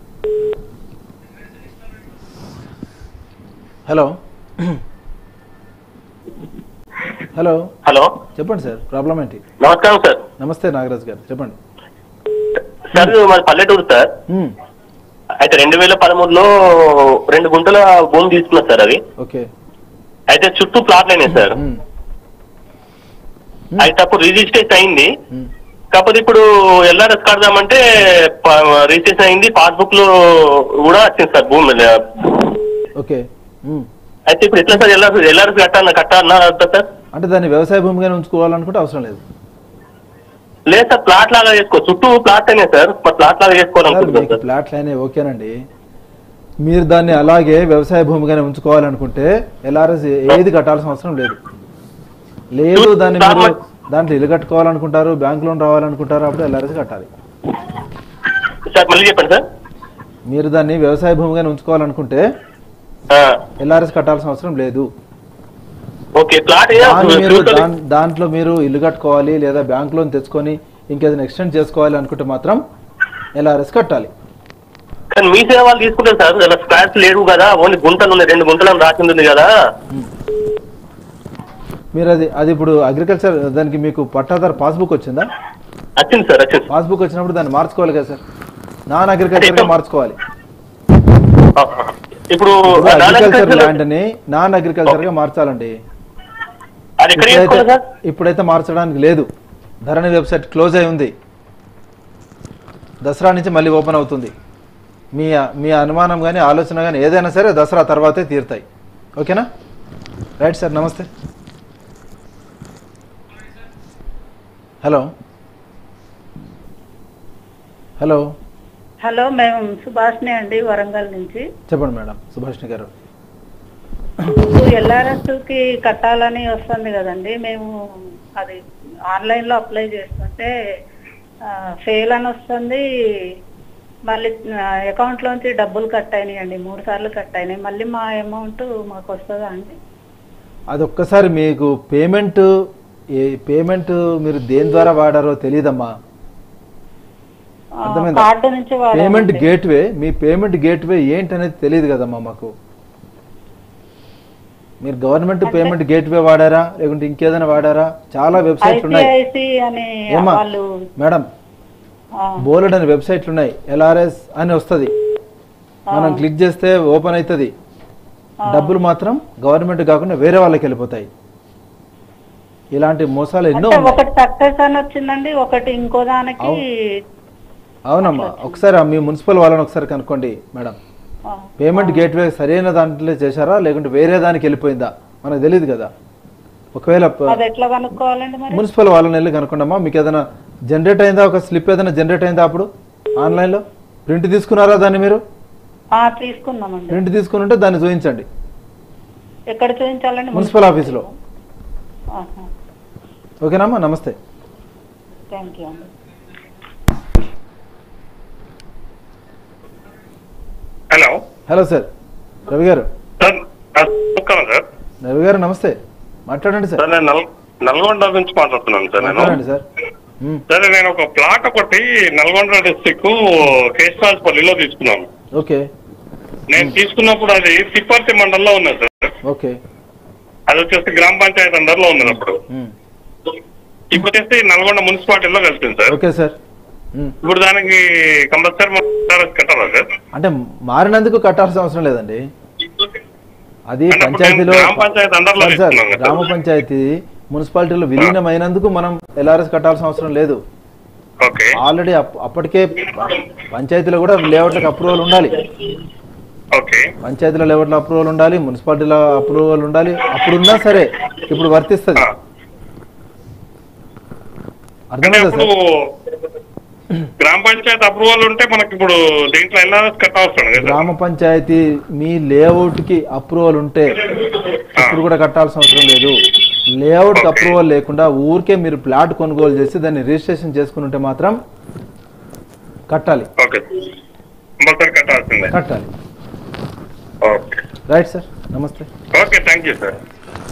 hello hello hello చెప్పండి సార్ ప్రాబ్లం ఏంటి నమస్కారం సార్ నమస్తే నాగరాజ్ గారు చెప్పండి సార్ మాది పల్లెటూరు సార్ మ్మ్. అయితే రెండు వేల పదమూడులో రెండు గుంటల భూమి తీసుకున్నారు సార్ అది ఓకే అయితే చుట్టూ ప్లాట్లు అయినాయి సార్ మ్మ్. అయితే అప్పుడు రిజిస్ట్రేషన్ అయింది కాకపోతే ఇప్పుడు ఎల్ఆర్ఎస్ కడదామంటే ప- రిజిస్ట్రేషన్ అయింది పాస్బుక్ లో కూడా వచ్చింది సార్ భూమి ఓకే మ్మ్. అయితే ఇప్పుడు ఎట్లా సార్ ఎల్ఆర్ఎస్ ఎల్ఆర్ఎస్ కట్టాలన్నా కట్టాలన్నా వద్దా సార్ అంటే దాన్ని వ్యవసాయ భూమిగానే ఉంచుకోవాలనుకుంటే అవసరం లేదు లేదు సార్ ప్లాట్ లాగా చేసుకో చుట్టూ ప్లాట్ అయినాయి సార్ మరి ప్లాట్ లాగా సార్ చేసుకోవాలనుకుంటున్నాను మీకు ప్లాట్లు అయినా ఓకేనండి మీరు దాన్ని అలాగే వ్యవసాయ భూమిగానే ఉంచుకోవాలనుకుంటే ఎల్ఆర్ఎస్ ఏది కట్టాల్సిన అవసరం లేదు లేదు దాన్ని మీరు దాంట్లో ఇల్లు కట్టుకోవాలనుకుంటారు బ్యాంక్ లోన్ రావాలనుకుంటారు అప్పుడు ఎల్ఆర్ఎస్ కట్టాలి సార్ మళ్ళీ చెప్పండి సార్ మీరు దాన్ని వ్యవసాయ భూమిగానే ఉంచుకోవాలనుకుంటే ఎల్ఆర్ఎస్ కట్టాల్సిన అవసరం లేదు ఓకే ప్లాట్ దాన్ని మీరు దాన్- దాంట్లో మీరు ఇల్లు కట్టుకోవాలి లేదా బ్యాంక్ లోన్ తెచ్చుకొని ఇంకేదైనా ఎక్స్టెండ్ చేసుకోవాలి అనుకుంటే మాత్రం ఎల్ఆర్ఎస్ కట్టాలి కానీ మీ సేవ వాళ్ళు తీసుకుంటారు సార్ అలా స్క్రాచ్ లేవు కదా ఓన్లీ గుంటలు ఉన్నాయి రెండు గుంటలు అని రాసి ఉంది కదా మీరు అది అది ఇప్పుడు అగ్రికల్చర్ దానికి మీకు పట్టాదారు పాస్బుక్ వచ్చిందా వచ్చింది సార్ వచ్చింది పాస్బుక్ వచ్చినప్పుడు దాన్ని మార్చుకోవాలి కదా సార్ నాన్ అగ్రికల్చర్ గా మార్చుకోవాలి ఇప్పుడు అగ్రికల్చర్ ల్యాండ్ ని నాన్ అగ్రికల్చర్ గా మార్చాలండి అది ఎక్కడ ఇప్పుడైతే చేసుకోవాలి సార్ ఇప్పుడైతే మార్చడానికి లేదు ధరణి వెబ్సైట్ క్లోజ్ అయి ఉంది దసరా నుంచి మళ్ళీ ఓపెన్ అవుతుంది మీ మీ అనుమానం కానీ ఆలోచన కానీ ఏదైనా సరే దసరా తర్వాతే తీరుతాయి ఓకేనా రైట్ సార్ నమస్తే హలో హలో హలో మేము సుభాష్ని అండి వరంగల్ నుంచి చెప్పండి మేడం సుభాష్ని గారు ఇప్పుడు ఎల్ఆర్ఎస్ కి కట్టాలని వస్తుంది కదండి మేము అది ఆన్లైన్ లో అప్లై చేస్తుంటే ఫెయిల్ అని వస్తుంది మళ్ళీ అకౌంట్ లోంచి డబ్బులు కట్ అయినాయండి మూడు సార్లు కట్ అయినాయి మళ్ళీ మా అమౌంట్ మాకు వస్తుందా అండి అది ఒక్కసారి మీకు పేమెంట్ ఏ పేమెంట్ మీరు దేని ద్వారా వాడారో తెలియదమ్మా ఆ, అర్థమైందా కార్డు నుంచి వాడామండి. పేమెంట్ గేట్వే మీ పేమెంట్ గేట్వే ఏంటి అనేది తెలియదు కదమ్మా మాకు మీరు గవర్నమెంట్ పేమెంట్ గేట్వే వాడారా లేకుంటే ఇంకేదైనా వాడారా చాలా వెబ్సైట్లు ఉన్నాయి ఐసిఐసి అని ఏమ్మా వాళ్ళు మేడం ఆ, బోలెడ్ అని వెబ్సైట్లు ఉన్నాయి ఎల్ఆర్ఎస్ అని వస్తుంది మనం క్లిక్ చేస్తే ఓపెన్ అవుతుంది డబ్బులు మాత్రం గవర్నమెంట్ కాకుండా వేరే వాళ్ళకి వెళ్ళిపోతాయి ఇలాంటి మోసాలు ఎన్నో అంటే ఉన్నాయి ఒకటి సక్సెస్ అని వచ్చిందండి ఒకటి ఇంకో దానికి అవునమ్మా ఒకసారి ఆ మీ మున్సిపల్ వాళ్ళని ఒకసారి కనుక్కోండి మేడం ఆ, పేమెంట్ గేట్వే సరైన దాంట్లో చేశారా లేకుంటే వేరే దానికి వెళ్ళిపోయిందా మనకు తెలియదు కదా ఒకవేళ ప- అది ఎట్లా కనుక్కోవాలండి మరి మున్సిపల్ వాళ్ళని వెళ్ళి కనుక్కోండమ్మా మీకు ఏదైనా జనరేట్ అయిందా ఒక స్లిప్ ఏదైనా జనరేట్ అయిందా అప్పుడు ఆన్లైన్లో ప్రింట్ తీసుకున్నారా దాన్ని మీరు ఆ, తీసుకున్నామండి ప్రింట్ తీసుకుని ఉంటే దాన్ని చూపించండి ఎక్కడ చూపించాలండి మున్సిపల్ ఆఫీస్లో ఆహా. ఓకేనమ్మా నమస్తే థ్యాంక్ యూ అండి హలో హలో సార్ రవి గారు సార్ నమస్కారం సార్ రవి గారు నమస్తే మాట్లాడండి సార్ సార్ నేను నల్ నల్గొండ నుంచి మాట్లాడుతున్నాను సార్ నేను మాట్లాడండి సార్ మ్మ్. సరే నేను ఒక ప్లాట్ ఒకటి నల్గొండ డిస్టిక్ కేశవాజపల్లిలో తీసుకున్నాను ఓకే నేను తీసుకున్నప్పుడు అది తిప్పర్తి మండలంలో ఉన్నది సార్ ఓకే అది వచ్చేసి గ్రామ పంచాయతీ అండర్లో ఉన్నది అప్పుడు మ్మ్. ఇప్పుడు వచ్చేసి నల్గొండ మున్సిపాలిటీలో కలిసింది సార్ ఓకే సార్ మ్మ్. ఇప్పుడు దానికి కంపల్సరీ కట్టాలా సార్ అంటే మారినందుకు కట్టాల్సిన అవసరం లేదండి అది అంటే అప్పుడు పంచాయతీలో గ్రామ పంచాయతీ అండర్లో సార్, సార్, తీసుకున్నాం కదా. గ్రామ పంచాయతీ మున్సిపాలిటీలో విలీనమైనందుకు మనం ఎల్ఆర్ఎస్ కట్టాల్సిన అవసరం లేదు ఓకే ఆల్రెడీ అప్- అప్పటికే పంచాయతీలో కూడా లేఅవుట్లకు అప్రూవల్ ఉండాలి ఓకే పంచాయతీల లెవెల్లో అప్రూవల్ ఉండాలి మున్సిపాలిటీలో అప్రూవల్ ఉండాలి అప్పుడు ఉన్నా సరే ఇప్పుడు వర్తిస్తుంది అంటే అర్థమైందా ఇప్పుడు సార్ గ్రామ పంచాయతీ అప్రూవల్ ఉంటే మనకి ఇప్పుడు దీంట్లో ఎల్ఆర్ఎస్ కట్టవసరం కదా గ్రామ పంచాయతీ మీ లేఅవుట్ కి అప్రూవల్ ఉంటే ఇప్పుడు కూడా కట్టాల్సిన అవసరం లేదు లేఅవుట్ కి అప్రూవల్ లేకుండా ఊరికే మీరు ప్లాట్ కొనుగోలు చేసి దాన్ని రిజిస్ట్రేషన్ చేసుకుని ఉంటే మాత్రం కట్టాలి ఓకే కంపల్సరీ కట్టాల్సిందే కట్టాలి ఓకే రైట్ సార్ నమస్తే okay thank you sir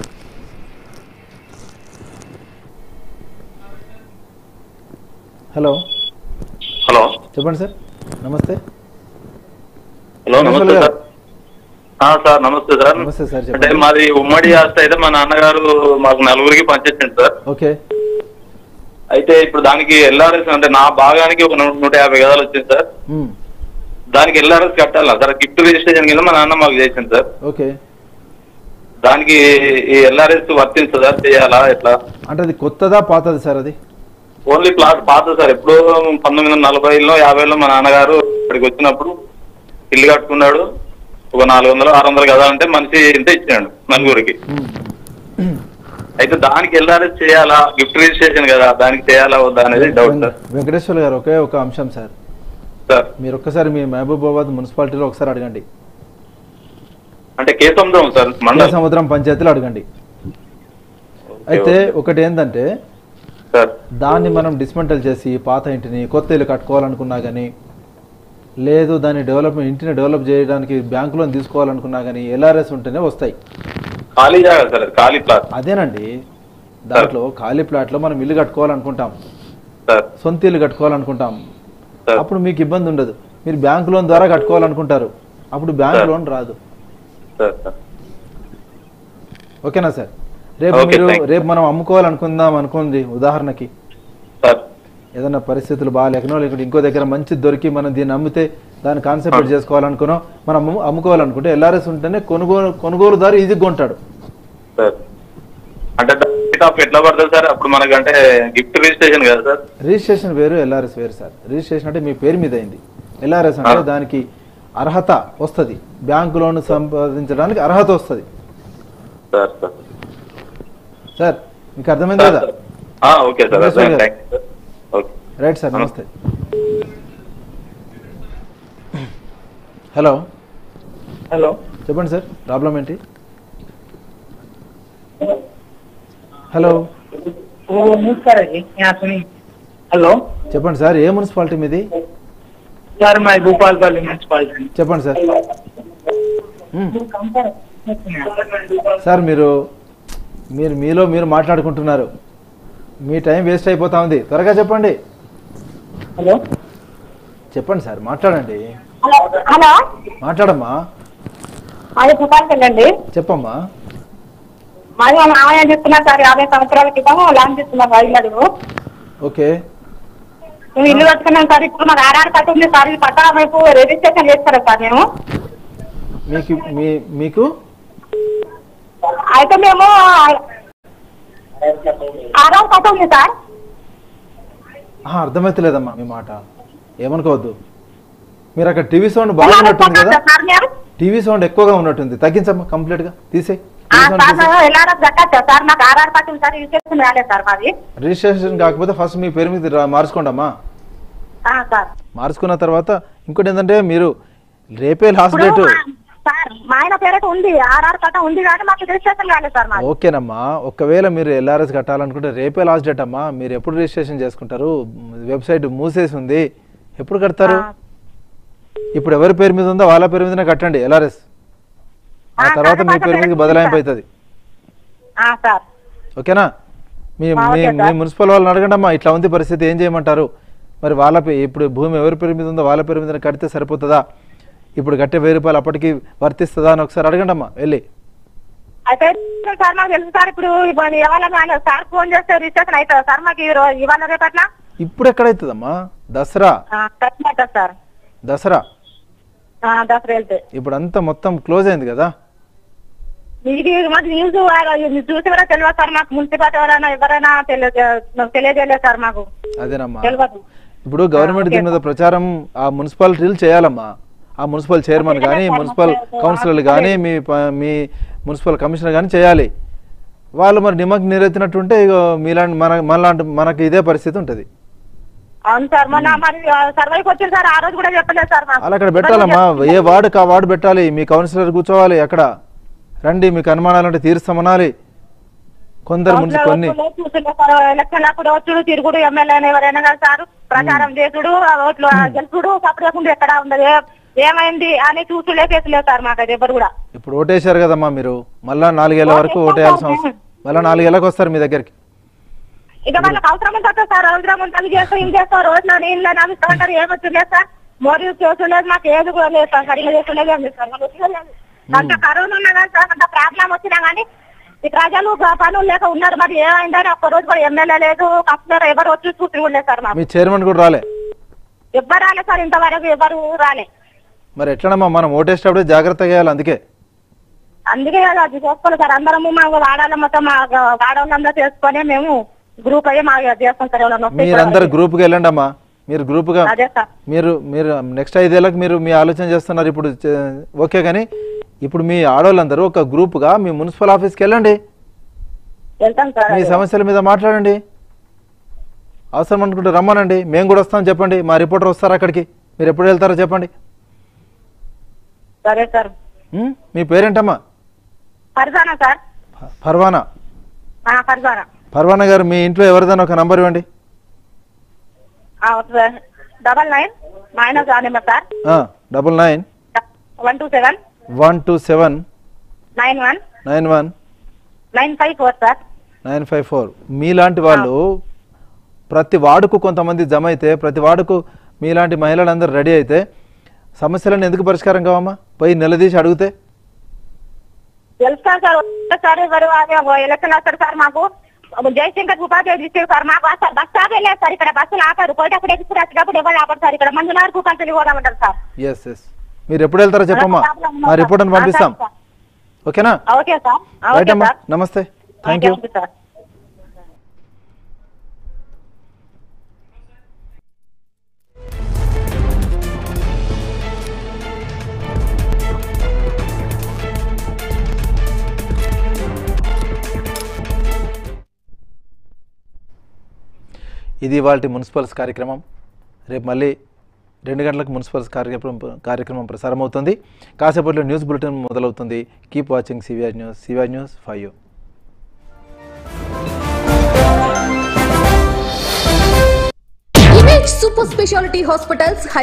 hello hello చెప్పండి సార్ నమస్తే హలో నమస్తే సార్ ఆ, సార్ నమస్తే సార్ నమస్తే సార్ అంటే చెప్పండి మాది ఉమ్మడి ఆస్తి అయితే మా నాన్నగారు మాకు నలుగురికి పనిచేసింది సార్ ఓకే అయితే ఇప్పుడు దానికి ఎల్ఆర్ఎస్ అంటే నా భాగానికి ఒక నూ- నూట యాభై గదాలు వచ్చింది సార్ మ్మ్. దానికి ఎల్ఆర్ఎస్ కట్టాలా సార్ గిఫ్ట్ రిజిస్ట్రేషన్ కింద మా నాన్న మాకు చేసింది సార్ ఓకే దానికి ఈ ఎల్ఆర్ఎస్ వర్తించదా చేయాలా ఎట్లా అంటే అది కొత్తదా పాతది సార్ అది ఓన్లీ ప్లాట్ పాత సార్ ఎప్పుడు పంతొమ్మిది వందల నలభైలో యాభైలో మా నాన్నగారు ఇక్కడికి వచ్చినప్పుడు ఇల్లు కట్టుకున్నాడు ఒక నాలుగు వందలు ఆరు వందలు కదా అంటే మనిషి ఇంత ఇచ్చాడు నలుగురికి అయితే దానికి ఎల్ఆర్ఎస్ చేయాలా గిఫ్ట్ రిజిస్ట్రేషన్ కదా దానికి చేయాలా వద్దా అనేది డౌట్ సార్ వెంకటేశ్వర గారు ఒకే ఒక అంశం సార్ సార్ మీరు ఒక్కసారి మీ మహబూబాబాద్ మున్సిపాలిటీలో ఒకసారి అడగండి అంటే కేసముద్రం సార్ మండలం సముద్రం పంచాయతీలో అడగండి అయితే ఒకటి ఏంటంటే దాన్ని మనం డిస్మెంటల్ చేసి పాత ఇంటిని కొత్త ఇల్లు కట్టుకోవాలనుకున్నా కానీ లేదు దాన్ని డెవలప్మెంట్ ఇంటిని డెవలప్ చేయడానికి బ్యాంక్ లోన్ తీసుకోవాలనుకున్నా కానీ ఎల్ఆర్ఎస్ ఉంటేనే వస్తాయి ఖాళీ జాగా సార్ ఖాళీ ప్లాట్ అదేనండి దాంట్లో ఖాళీ ప్లాట్లో మనం ఇల్లు కట్టుకోవాలనుకుంటాం సొంత ఇల్లు కట్టుకోవాలనుకుంటాం అప్పుడు మీకు ఇబ్బంది ఉండదు మీరు బ్యాంక్ లోన్ ద్వారా కట్టుకోవాలనుకుంటారు అప్పుడు బ్యాంక్ లోన్ రాదు సార్ సార్ ఓకేనా సార్ రేపు Okay, మీరు thank you. రేపు మనం అమ్ముకోవాలనుకుందాం అనుకుంది ఉదాహరణకి సార్ ఏదైనా పరిస్థితులు బాగాలేకనో లేకుంటే ఇంకో దగ్గర మంచి దొరికి మనం దీన్ని అమ్మితే దాన్ని కాన్సన్ట్రేట్ చేసుకోవాలనుకునో మనం అమ్ము- అమ్ముకోవాలనుకుంటే ఎల్ఆర్ఎస్ ఉంటేనే కొనుగోలు కొనుగోలుదారు ఈజీగా కొంటాడు సార్ అంటే డేట్ ఆఫ్ ఎట్లా పడుతుంది సార్ అప్పుడు మనకి అంటే గిఫ్ట్ రిజిస్ట్రేషన్ కదా సార్ రిజిస్ట్రేషన్ వేరు ఎల్ఆర్ఎస్ వేరు సార్ రిజిస్ట్రేషన్ అంటే మీ పేరు మీద అయింది ఎల్ఆర్ఎస్ అంటే దానికి అర్హత వస్తుంది బ్యాంకు లోన్ సంపాదించడానికి అర్హత వస్తుంది సార్ సార్ సార్ మీకు అర్థమైంది కదా ఆ, ఓకే సార్ నమస్తే అర్థమైంది. Sir. Thank you sir okay right sir నమస్తే హలో హలో చెప్పండి సార్ ప్రాబ్లం ఏంటి హలో నమస్కారం అండి యా, సునీ హలో చెప్పండి సార్ ఏ మున్సిపాలిటీ మీది సార్ మా భూపాలపల్లి మున్సిపాలిటీ చెప్పండి సార్ సార్ మీరు మీరు మీలో మీరు మాట్లాడుకుంటున్నారు మీ టైం వేస్ట్ అయిపోతా ఉంది త్వరగా చెప్పండి హలో చెప్పండి సార్ మాట్లాడండి హలో హలో మాట్లాడమ్మా మాది భూపాలపల్లి అండి చెప్పమ్మా మాది మా మామయ్య చెప్తున్నారు సార్ యాభై సంవత్సరాల క్రితం ల్యాండ్ తీసుకున్నాం ఐదు అడుగు ఓకే మేము ఇల్లు కట్టుకున్నాం సార్ ఇప్పుడు మాకు ఆర్ఆర్ పట్టు ఉంది సార్ ఈ పట్టా వైపు రిజిస్ట్రేషన్ చేస్తారా సార్ మేము మీకు మీ మీకు అయితే మేము ఆర్ఆర్ పట్టు ఉంది సార్ ఆహా, అర్థమైతలేదమ్మా మీ మాట ఏమనుకోవద్దు మీరు అక్కడ టీవీ సౌండ్ బాగా ఉన్నట్టుంది కదా సార్ మేము టీవీ సౌండ్ ఎక్కువగా ఉన్నట్టుంది తగ్గించమ్మా కంప్లీట్ గా తీసే ఆ, సార్ మేము ఎల్ఆర్ఎస్ కట్టచ్చా సార్ నాకు ఆర్ఆర్ పట్టు ఉంది సార్ రిజిస్ట్రేషన్ రాలేదు సార్ మాది రిజిస్ట్రేషన్ కాకపోతే ఫస్ట్ మీ పేరు మీద రా- మార్చుకోండి అమ్మా ఆ, సార్ మార్చుకున్న తర్వాత ఇంకోటి ఏంటంటే మీరు రేపే లాస్ట్ ఇప్పుడు డేట్ మా- సార్ మా ఆయన పేరట ఉంది ఆర్ఆర్ పట్ట ఉంది కానీ మాకు రిజిస్ట్రేషన్ రాలేదు సార్ మాది ఓకేనమ్మా ఒకవేళ మీరు ఎల్ఆర్ఎస్ కట్టాలనుకుంటే రేపే లాస్ట్ డేట్ అమ్మా మీరు ఎప్పుడు రిజిస్ట్రేషన్ చేసుకుంటారు వెబ్సైట్ మూసేసి ఉంది ఎప్పుడు కడతారు ఇప్పుడు ఎవరి పేరు మీద ఉందో వాళ్ళ పేరు మీదనే కట్టండి ఎల్ఆర్ఎస్ ఆ తర్వాత మీ పేరు మీదకి బదలాయింపు అవుతుంది ఆ, సార్ ఓకేనా మీ ఆ, మీ ఓకే మీ సార్. మున్సిపల్ వాళ్ళని అడగండి అమ్మా ఇట్లా ఉంది పరిస్థితి ఏం చేయమంటారు మరి వాళ్ళ పే- ఇప్పుడు భూమి ఎవరి పేరు మీద ఉందో వాళ్ళ పేరు మీద కడితే సరిపోతుందా ఇప్పుడు కట్టే వెయ్యి రూపాయలు అప్పటికి వర్తిస్తుందా అని ఒకసారి అడగండి అమ్మా వెళ్ళి అయితే సార్ మాకు తెలుసు సార్ ఇప్పుడు ఇప్పుడు ఇవాళ మా- సార్ ఫోన్ చేస్తే రిజిస్ట్రేషన్ అవుతుందా సార్ మాకు ఈ రో- ఇవాళ రేపట్ల ఇప్పుడు ఎక్కడైతుందమ్మా దసరా ఖచ్చితంగా సార్ దసరా ఆ, దసరా వెళ్తే ఇప్పుడు అంతా మొత్తం క్లోజ్ అయింది కదా ఇది మాకు న్యూస్ చూసి కూడా తెలియదు సార్ మాకు మున్సిపాలిటీ ఎవరైనా ఎవరైనా తెలియజే మాకు తెలియజేయలేదు సార్ మాకు అదేనమ్మా తెలియదు ఇప్పుడు గవర్నమెంట్ దీని మీద ప్రచారం ఆ మున్సిపాలిటీలు చేయాలమ్మా ఆ మున్సిపల్ చైర్మన్ కానీ మున్సిపల్ కౌన్సిలర్లు కానీ మీ ప- మీ మున్సిపల్ కమిషనర్ కానీ చేయాలి వాళ్ళు మరి నిమ్మకి నీరెత్తినట్టుంటే ఇక మీలాంటి మన మనలాంటి మనకి ఇదే పరిస్థితి ఉంటుంది అవును సార్ మొన్న మరి సర్వైకి వచ్చింది సార్ ఆ రోజు కూడా చెప్పలేదు సార్ మాకు అలా అక్కడ పెట్టాలమ్మా ఏ వార్డుకి ఆ వార్డు పెట్టాలి మీ కౌన్సిలర్ కూర్చోవాలి అక్కడ రండి మీకు అనుమానాలు అంటే తీరుస్తామనాలి కొందరు మున్సి కొన్ని చూస్తుండే సార్ ఎలక్షన్ అప్పుడు వచ్చుడు తిరుగుడు ఎమ్మెల్యే ఎవరైనా కదా సార్ ప్రచారం చేసుడు ఆ ఓట్లు ఆ గెలుచుడు సపరేకుండా ఎక్కడ ఉండదు ఏ- ఏమైంది అని చూసులే కేసులేదు సార్ మాకు అది ఎవరు కూడా ఇప్పుడు ఓటేశారు కదమ్మా మీరు మళ్ళా నాలుగేళ్ల వరకు ఓటేయాల్సిన అవసరం మళ్ళీ నాలుగేళ్లకు వస్తారు మీ దగ్గరికి ఇక వాళ్ళకి అవసరం ఉంటుంది సార్ అవసరం ఉంటుంది అది చేస్తాం ఇది చేస్తాం రోజున నీళ్ళు నమ్మిస్తా ఉంటారు ఏమొచ్చిందే సార్ మోడీ చేస్తుండేది మాకు ఏది కూడా లేదు సార్ సరిగ్గా చేస్తుండేది ఏం లేదు సార్ మాకు వచ్చిందే లేదు. అంత కరోనా ఉన్నా కానీ సార్ అంత ప్రాబ్లం వచ్చినా కానీ ఈ ప్రజలు గ- పనులు లేక ఉన్నారు మరి ఏమైందని ఒక్క రోజు కూడా ఎమ్మెల్యే లేదు కౌన్సిలర్ ఎవరు వచ్చి చూసి కూడా లేదు సార్ మాకు మీ చైర్మన్ కూడా రాలే ఎవ్వరు రాలే సార్ ఇంతవరకు ఎవరు రాలే మరి ఎట్లనమ్మా మనం ఓటేసేటప్పుడే జాగ్రత్తగా చేయాలి అందుకే అందుకే కదా అది చేసుకోవాలి సార్ అందరము మా వాడాలి మొత్తం మా వాడవాళ్ళందరూ చేసుకొని మేము గ్రూప్ అయ్యి మా చేస్తాం సార్ ఎవరన్నా వస్తే మీరందరు గ్రూప్కి వెళ్ళండి అమ్మా మీరు గ్రూప్గా అదే సార్ మీరు మీరు నెక్స్ట్ ఐదేళ్ళకి మీరు మీ ఆలోచన చేస్తున్నారు ఇప్పుడు చే- ఓకే కానీ ఇప్పుడు మీ ఆడవాళ్ళందరూ ఒక గ్రూప్గా మీ మున్సిపల్ ఆఫీస్కి వెళ్ళండి వెళ్తాం సార్ మీ సమస్యల మీద మాట్లాడండి అవసరం అనుకుంటే రమ్మనండి మేము కూడా వస్తాం చెప్పండి మా రిపోర్టర్ వస్తారు అక్కడికి మీరు ఎప్పుడు వెళ్తారో చెప్పండి సరే సార్ ఉం? మీ పేరేంటమ్మా ఫర్జానా సార్ పర్వానా ఆ, ఫర్జానా పర్వానా గారు మీ ఇంట్లో ఎవరిదైనా ఒక నంబర్ ఇవ్వండి డబల్ నైన్ మైనస్ ఆ number sir double nine one two seven one two seven nine one nine one nine five four sir nine five four మీలాంటి వాళ్ళు ప్రతి వార్డుకు కొంతమంది జమ అయితే ప్రతి వార్డుకు మీలాంటి మహిళలందరూ రెడీ అయితే సమస్యలను ఎందుకు పరిష్కారం కావమ్మా పోయి నిలదీసి అడిగితే తెలుసా సార్ సార్ ఎవరు అదే ఎలక్షన్ వస్తారు సార్ మాకు జయశంకర్ ఉపాధ్యాయుడు ఇచ్చారు సార్ మాకు అసలు బస్ స్టాప్ లేదు సార్ ఇక్కడ బస్సులు ఆపారు పోయేటప్పుడు ఎక్కి వచ్చేటప్పుడు ఎవరు ఆపరు సార్ ఇక్కడ మంజునార్ కూకంచెలు పోదామంటారు సార్ ఎస్ ఎస్ మీరు ఎప్పుడు వెళ్తారో చెప్పమ్మా మా రిపోర్ట్ అని పంపిస్తాం ఓకేనా ఓకే సార్ రైట్ ఓకే అమ్మా సార్ నమస్తే థ్యాంక్ యూ ఓకే సార్ ఇది ఇవాళ మున్సిపల్స్ కార్యక్రమం రేపు మళ్ళీ రెండు గంటలకు మున్సిపల్స్ కార్యక్రమం కార్యక్రమం ప్రసారం అవుతుంది కాసేపట్లో న్యూస్ బులెటిన్ మొదలవుతుంది keep watching CVR news CVR news five you image super speciality hospitals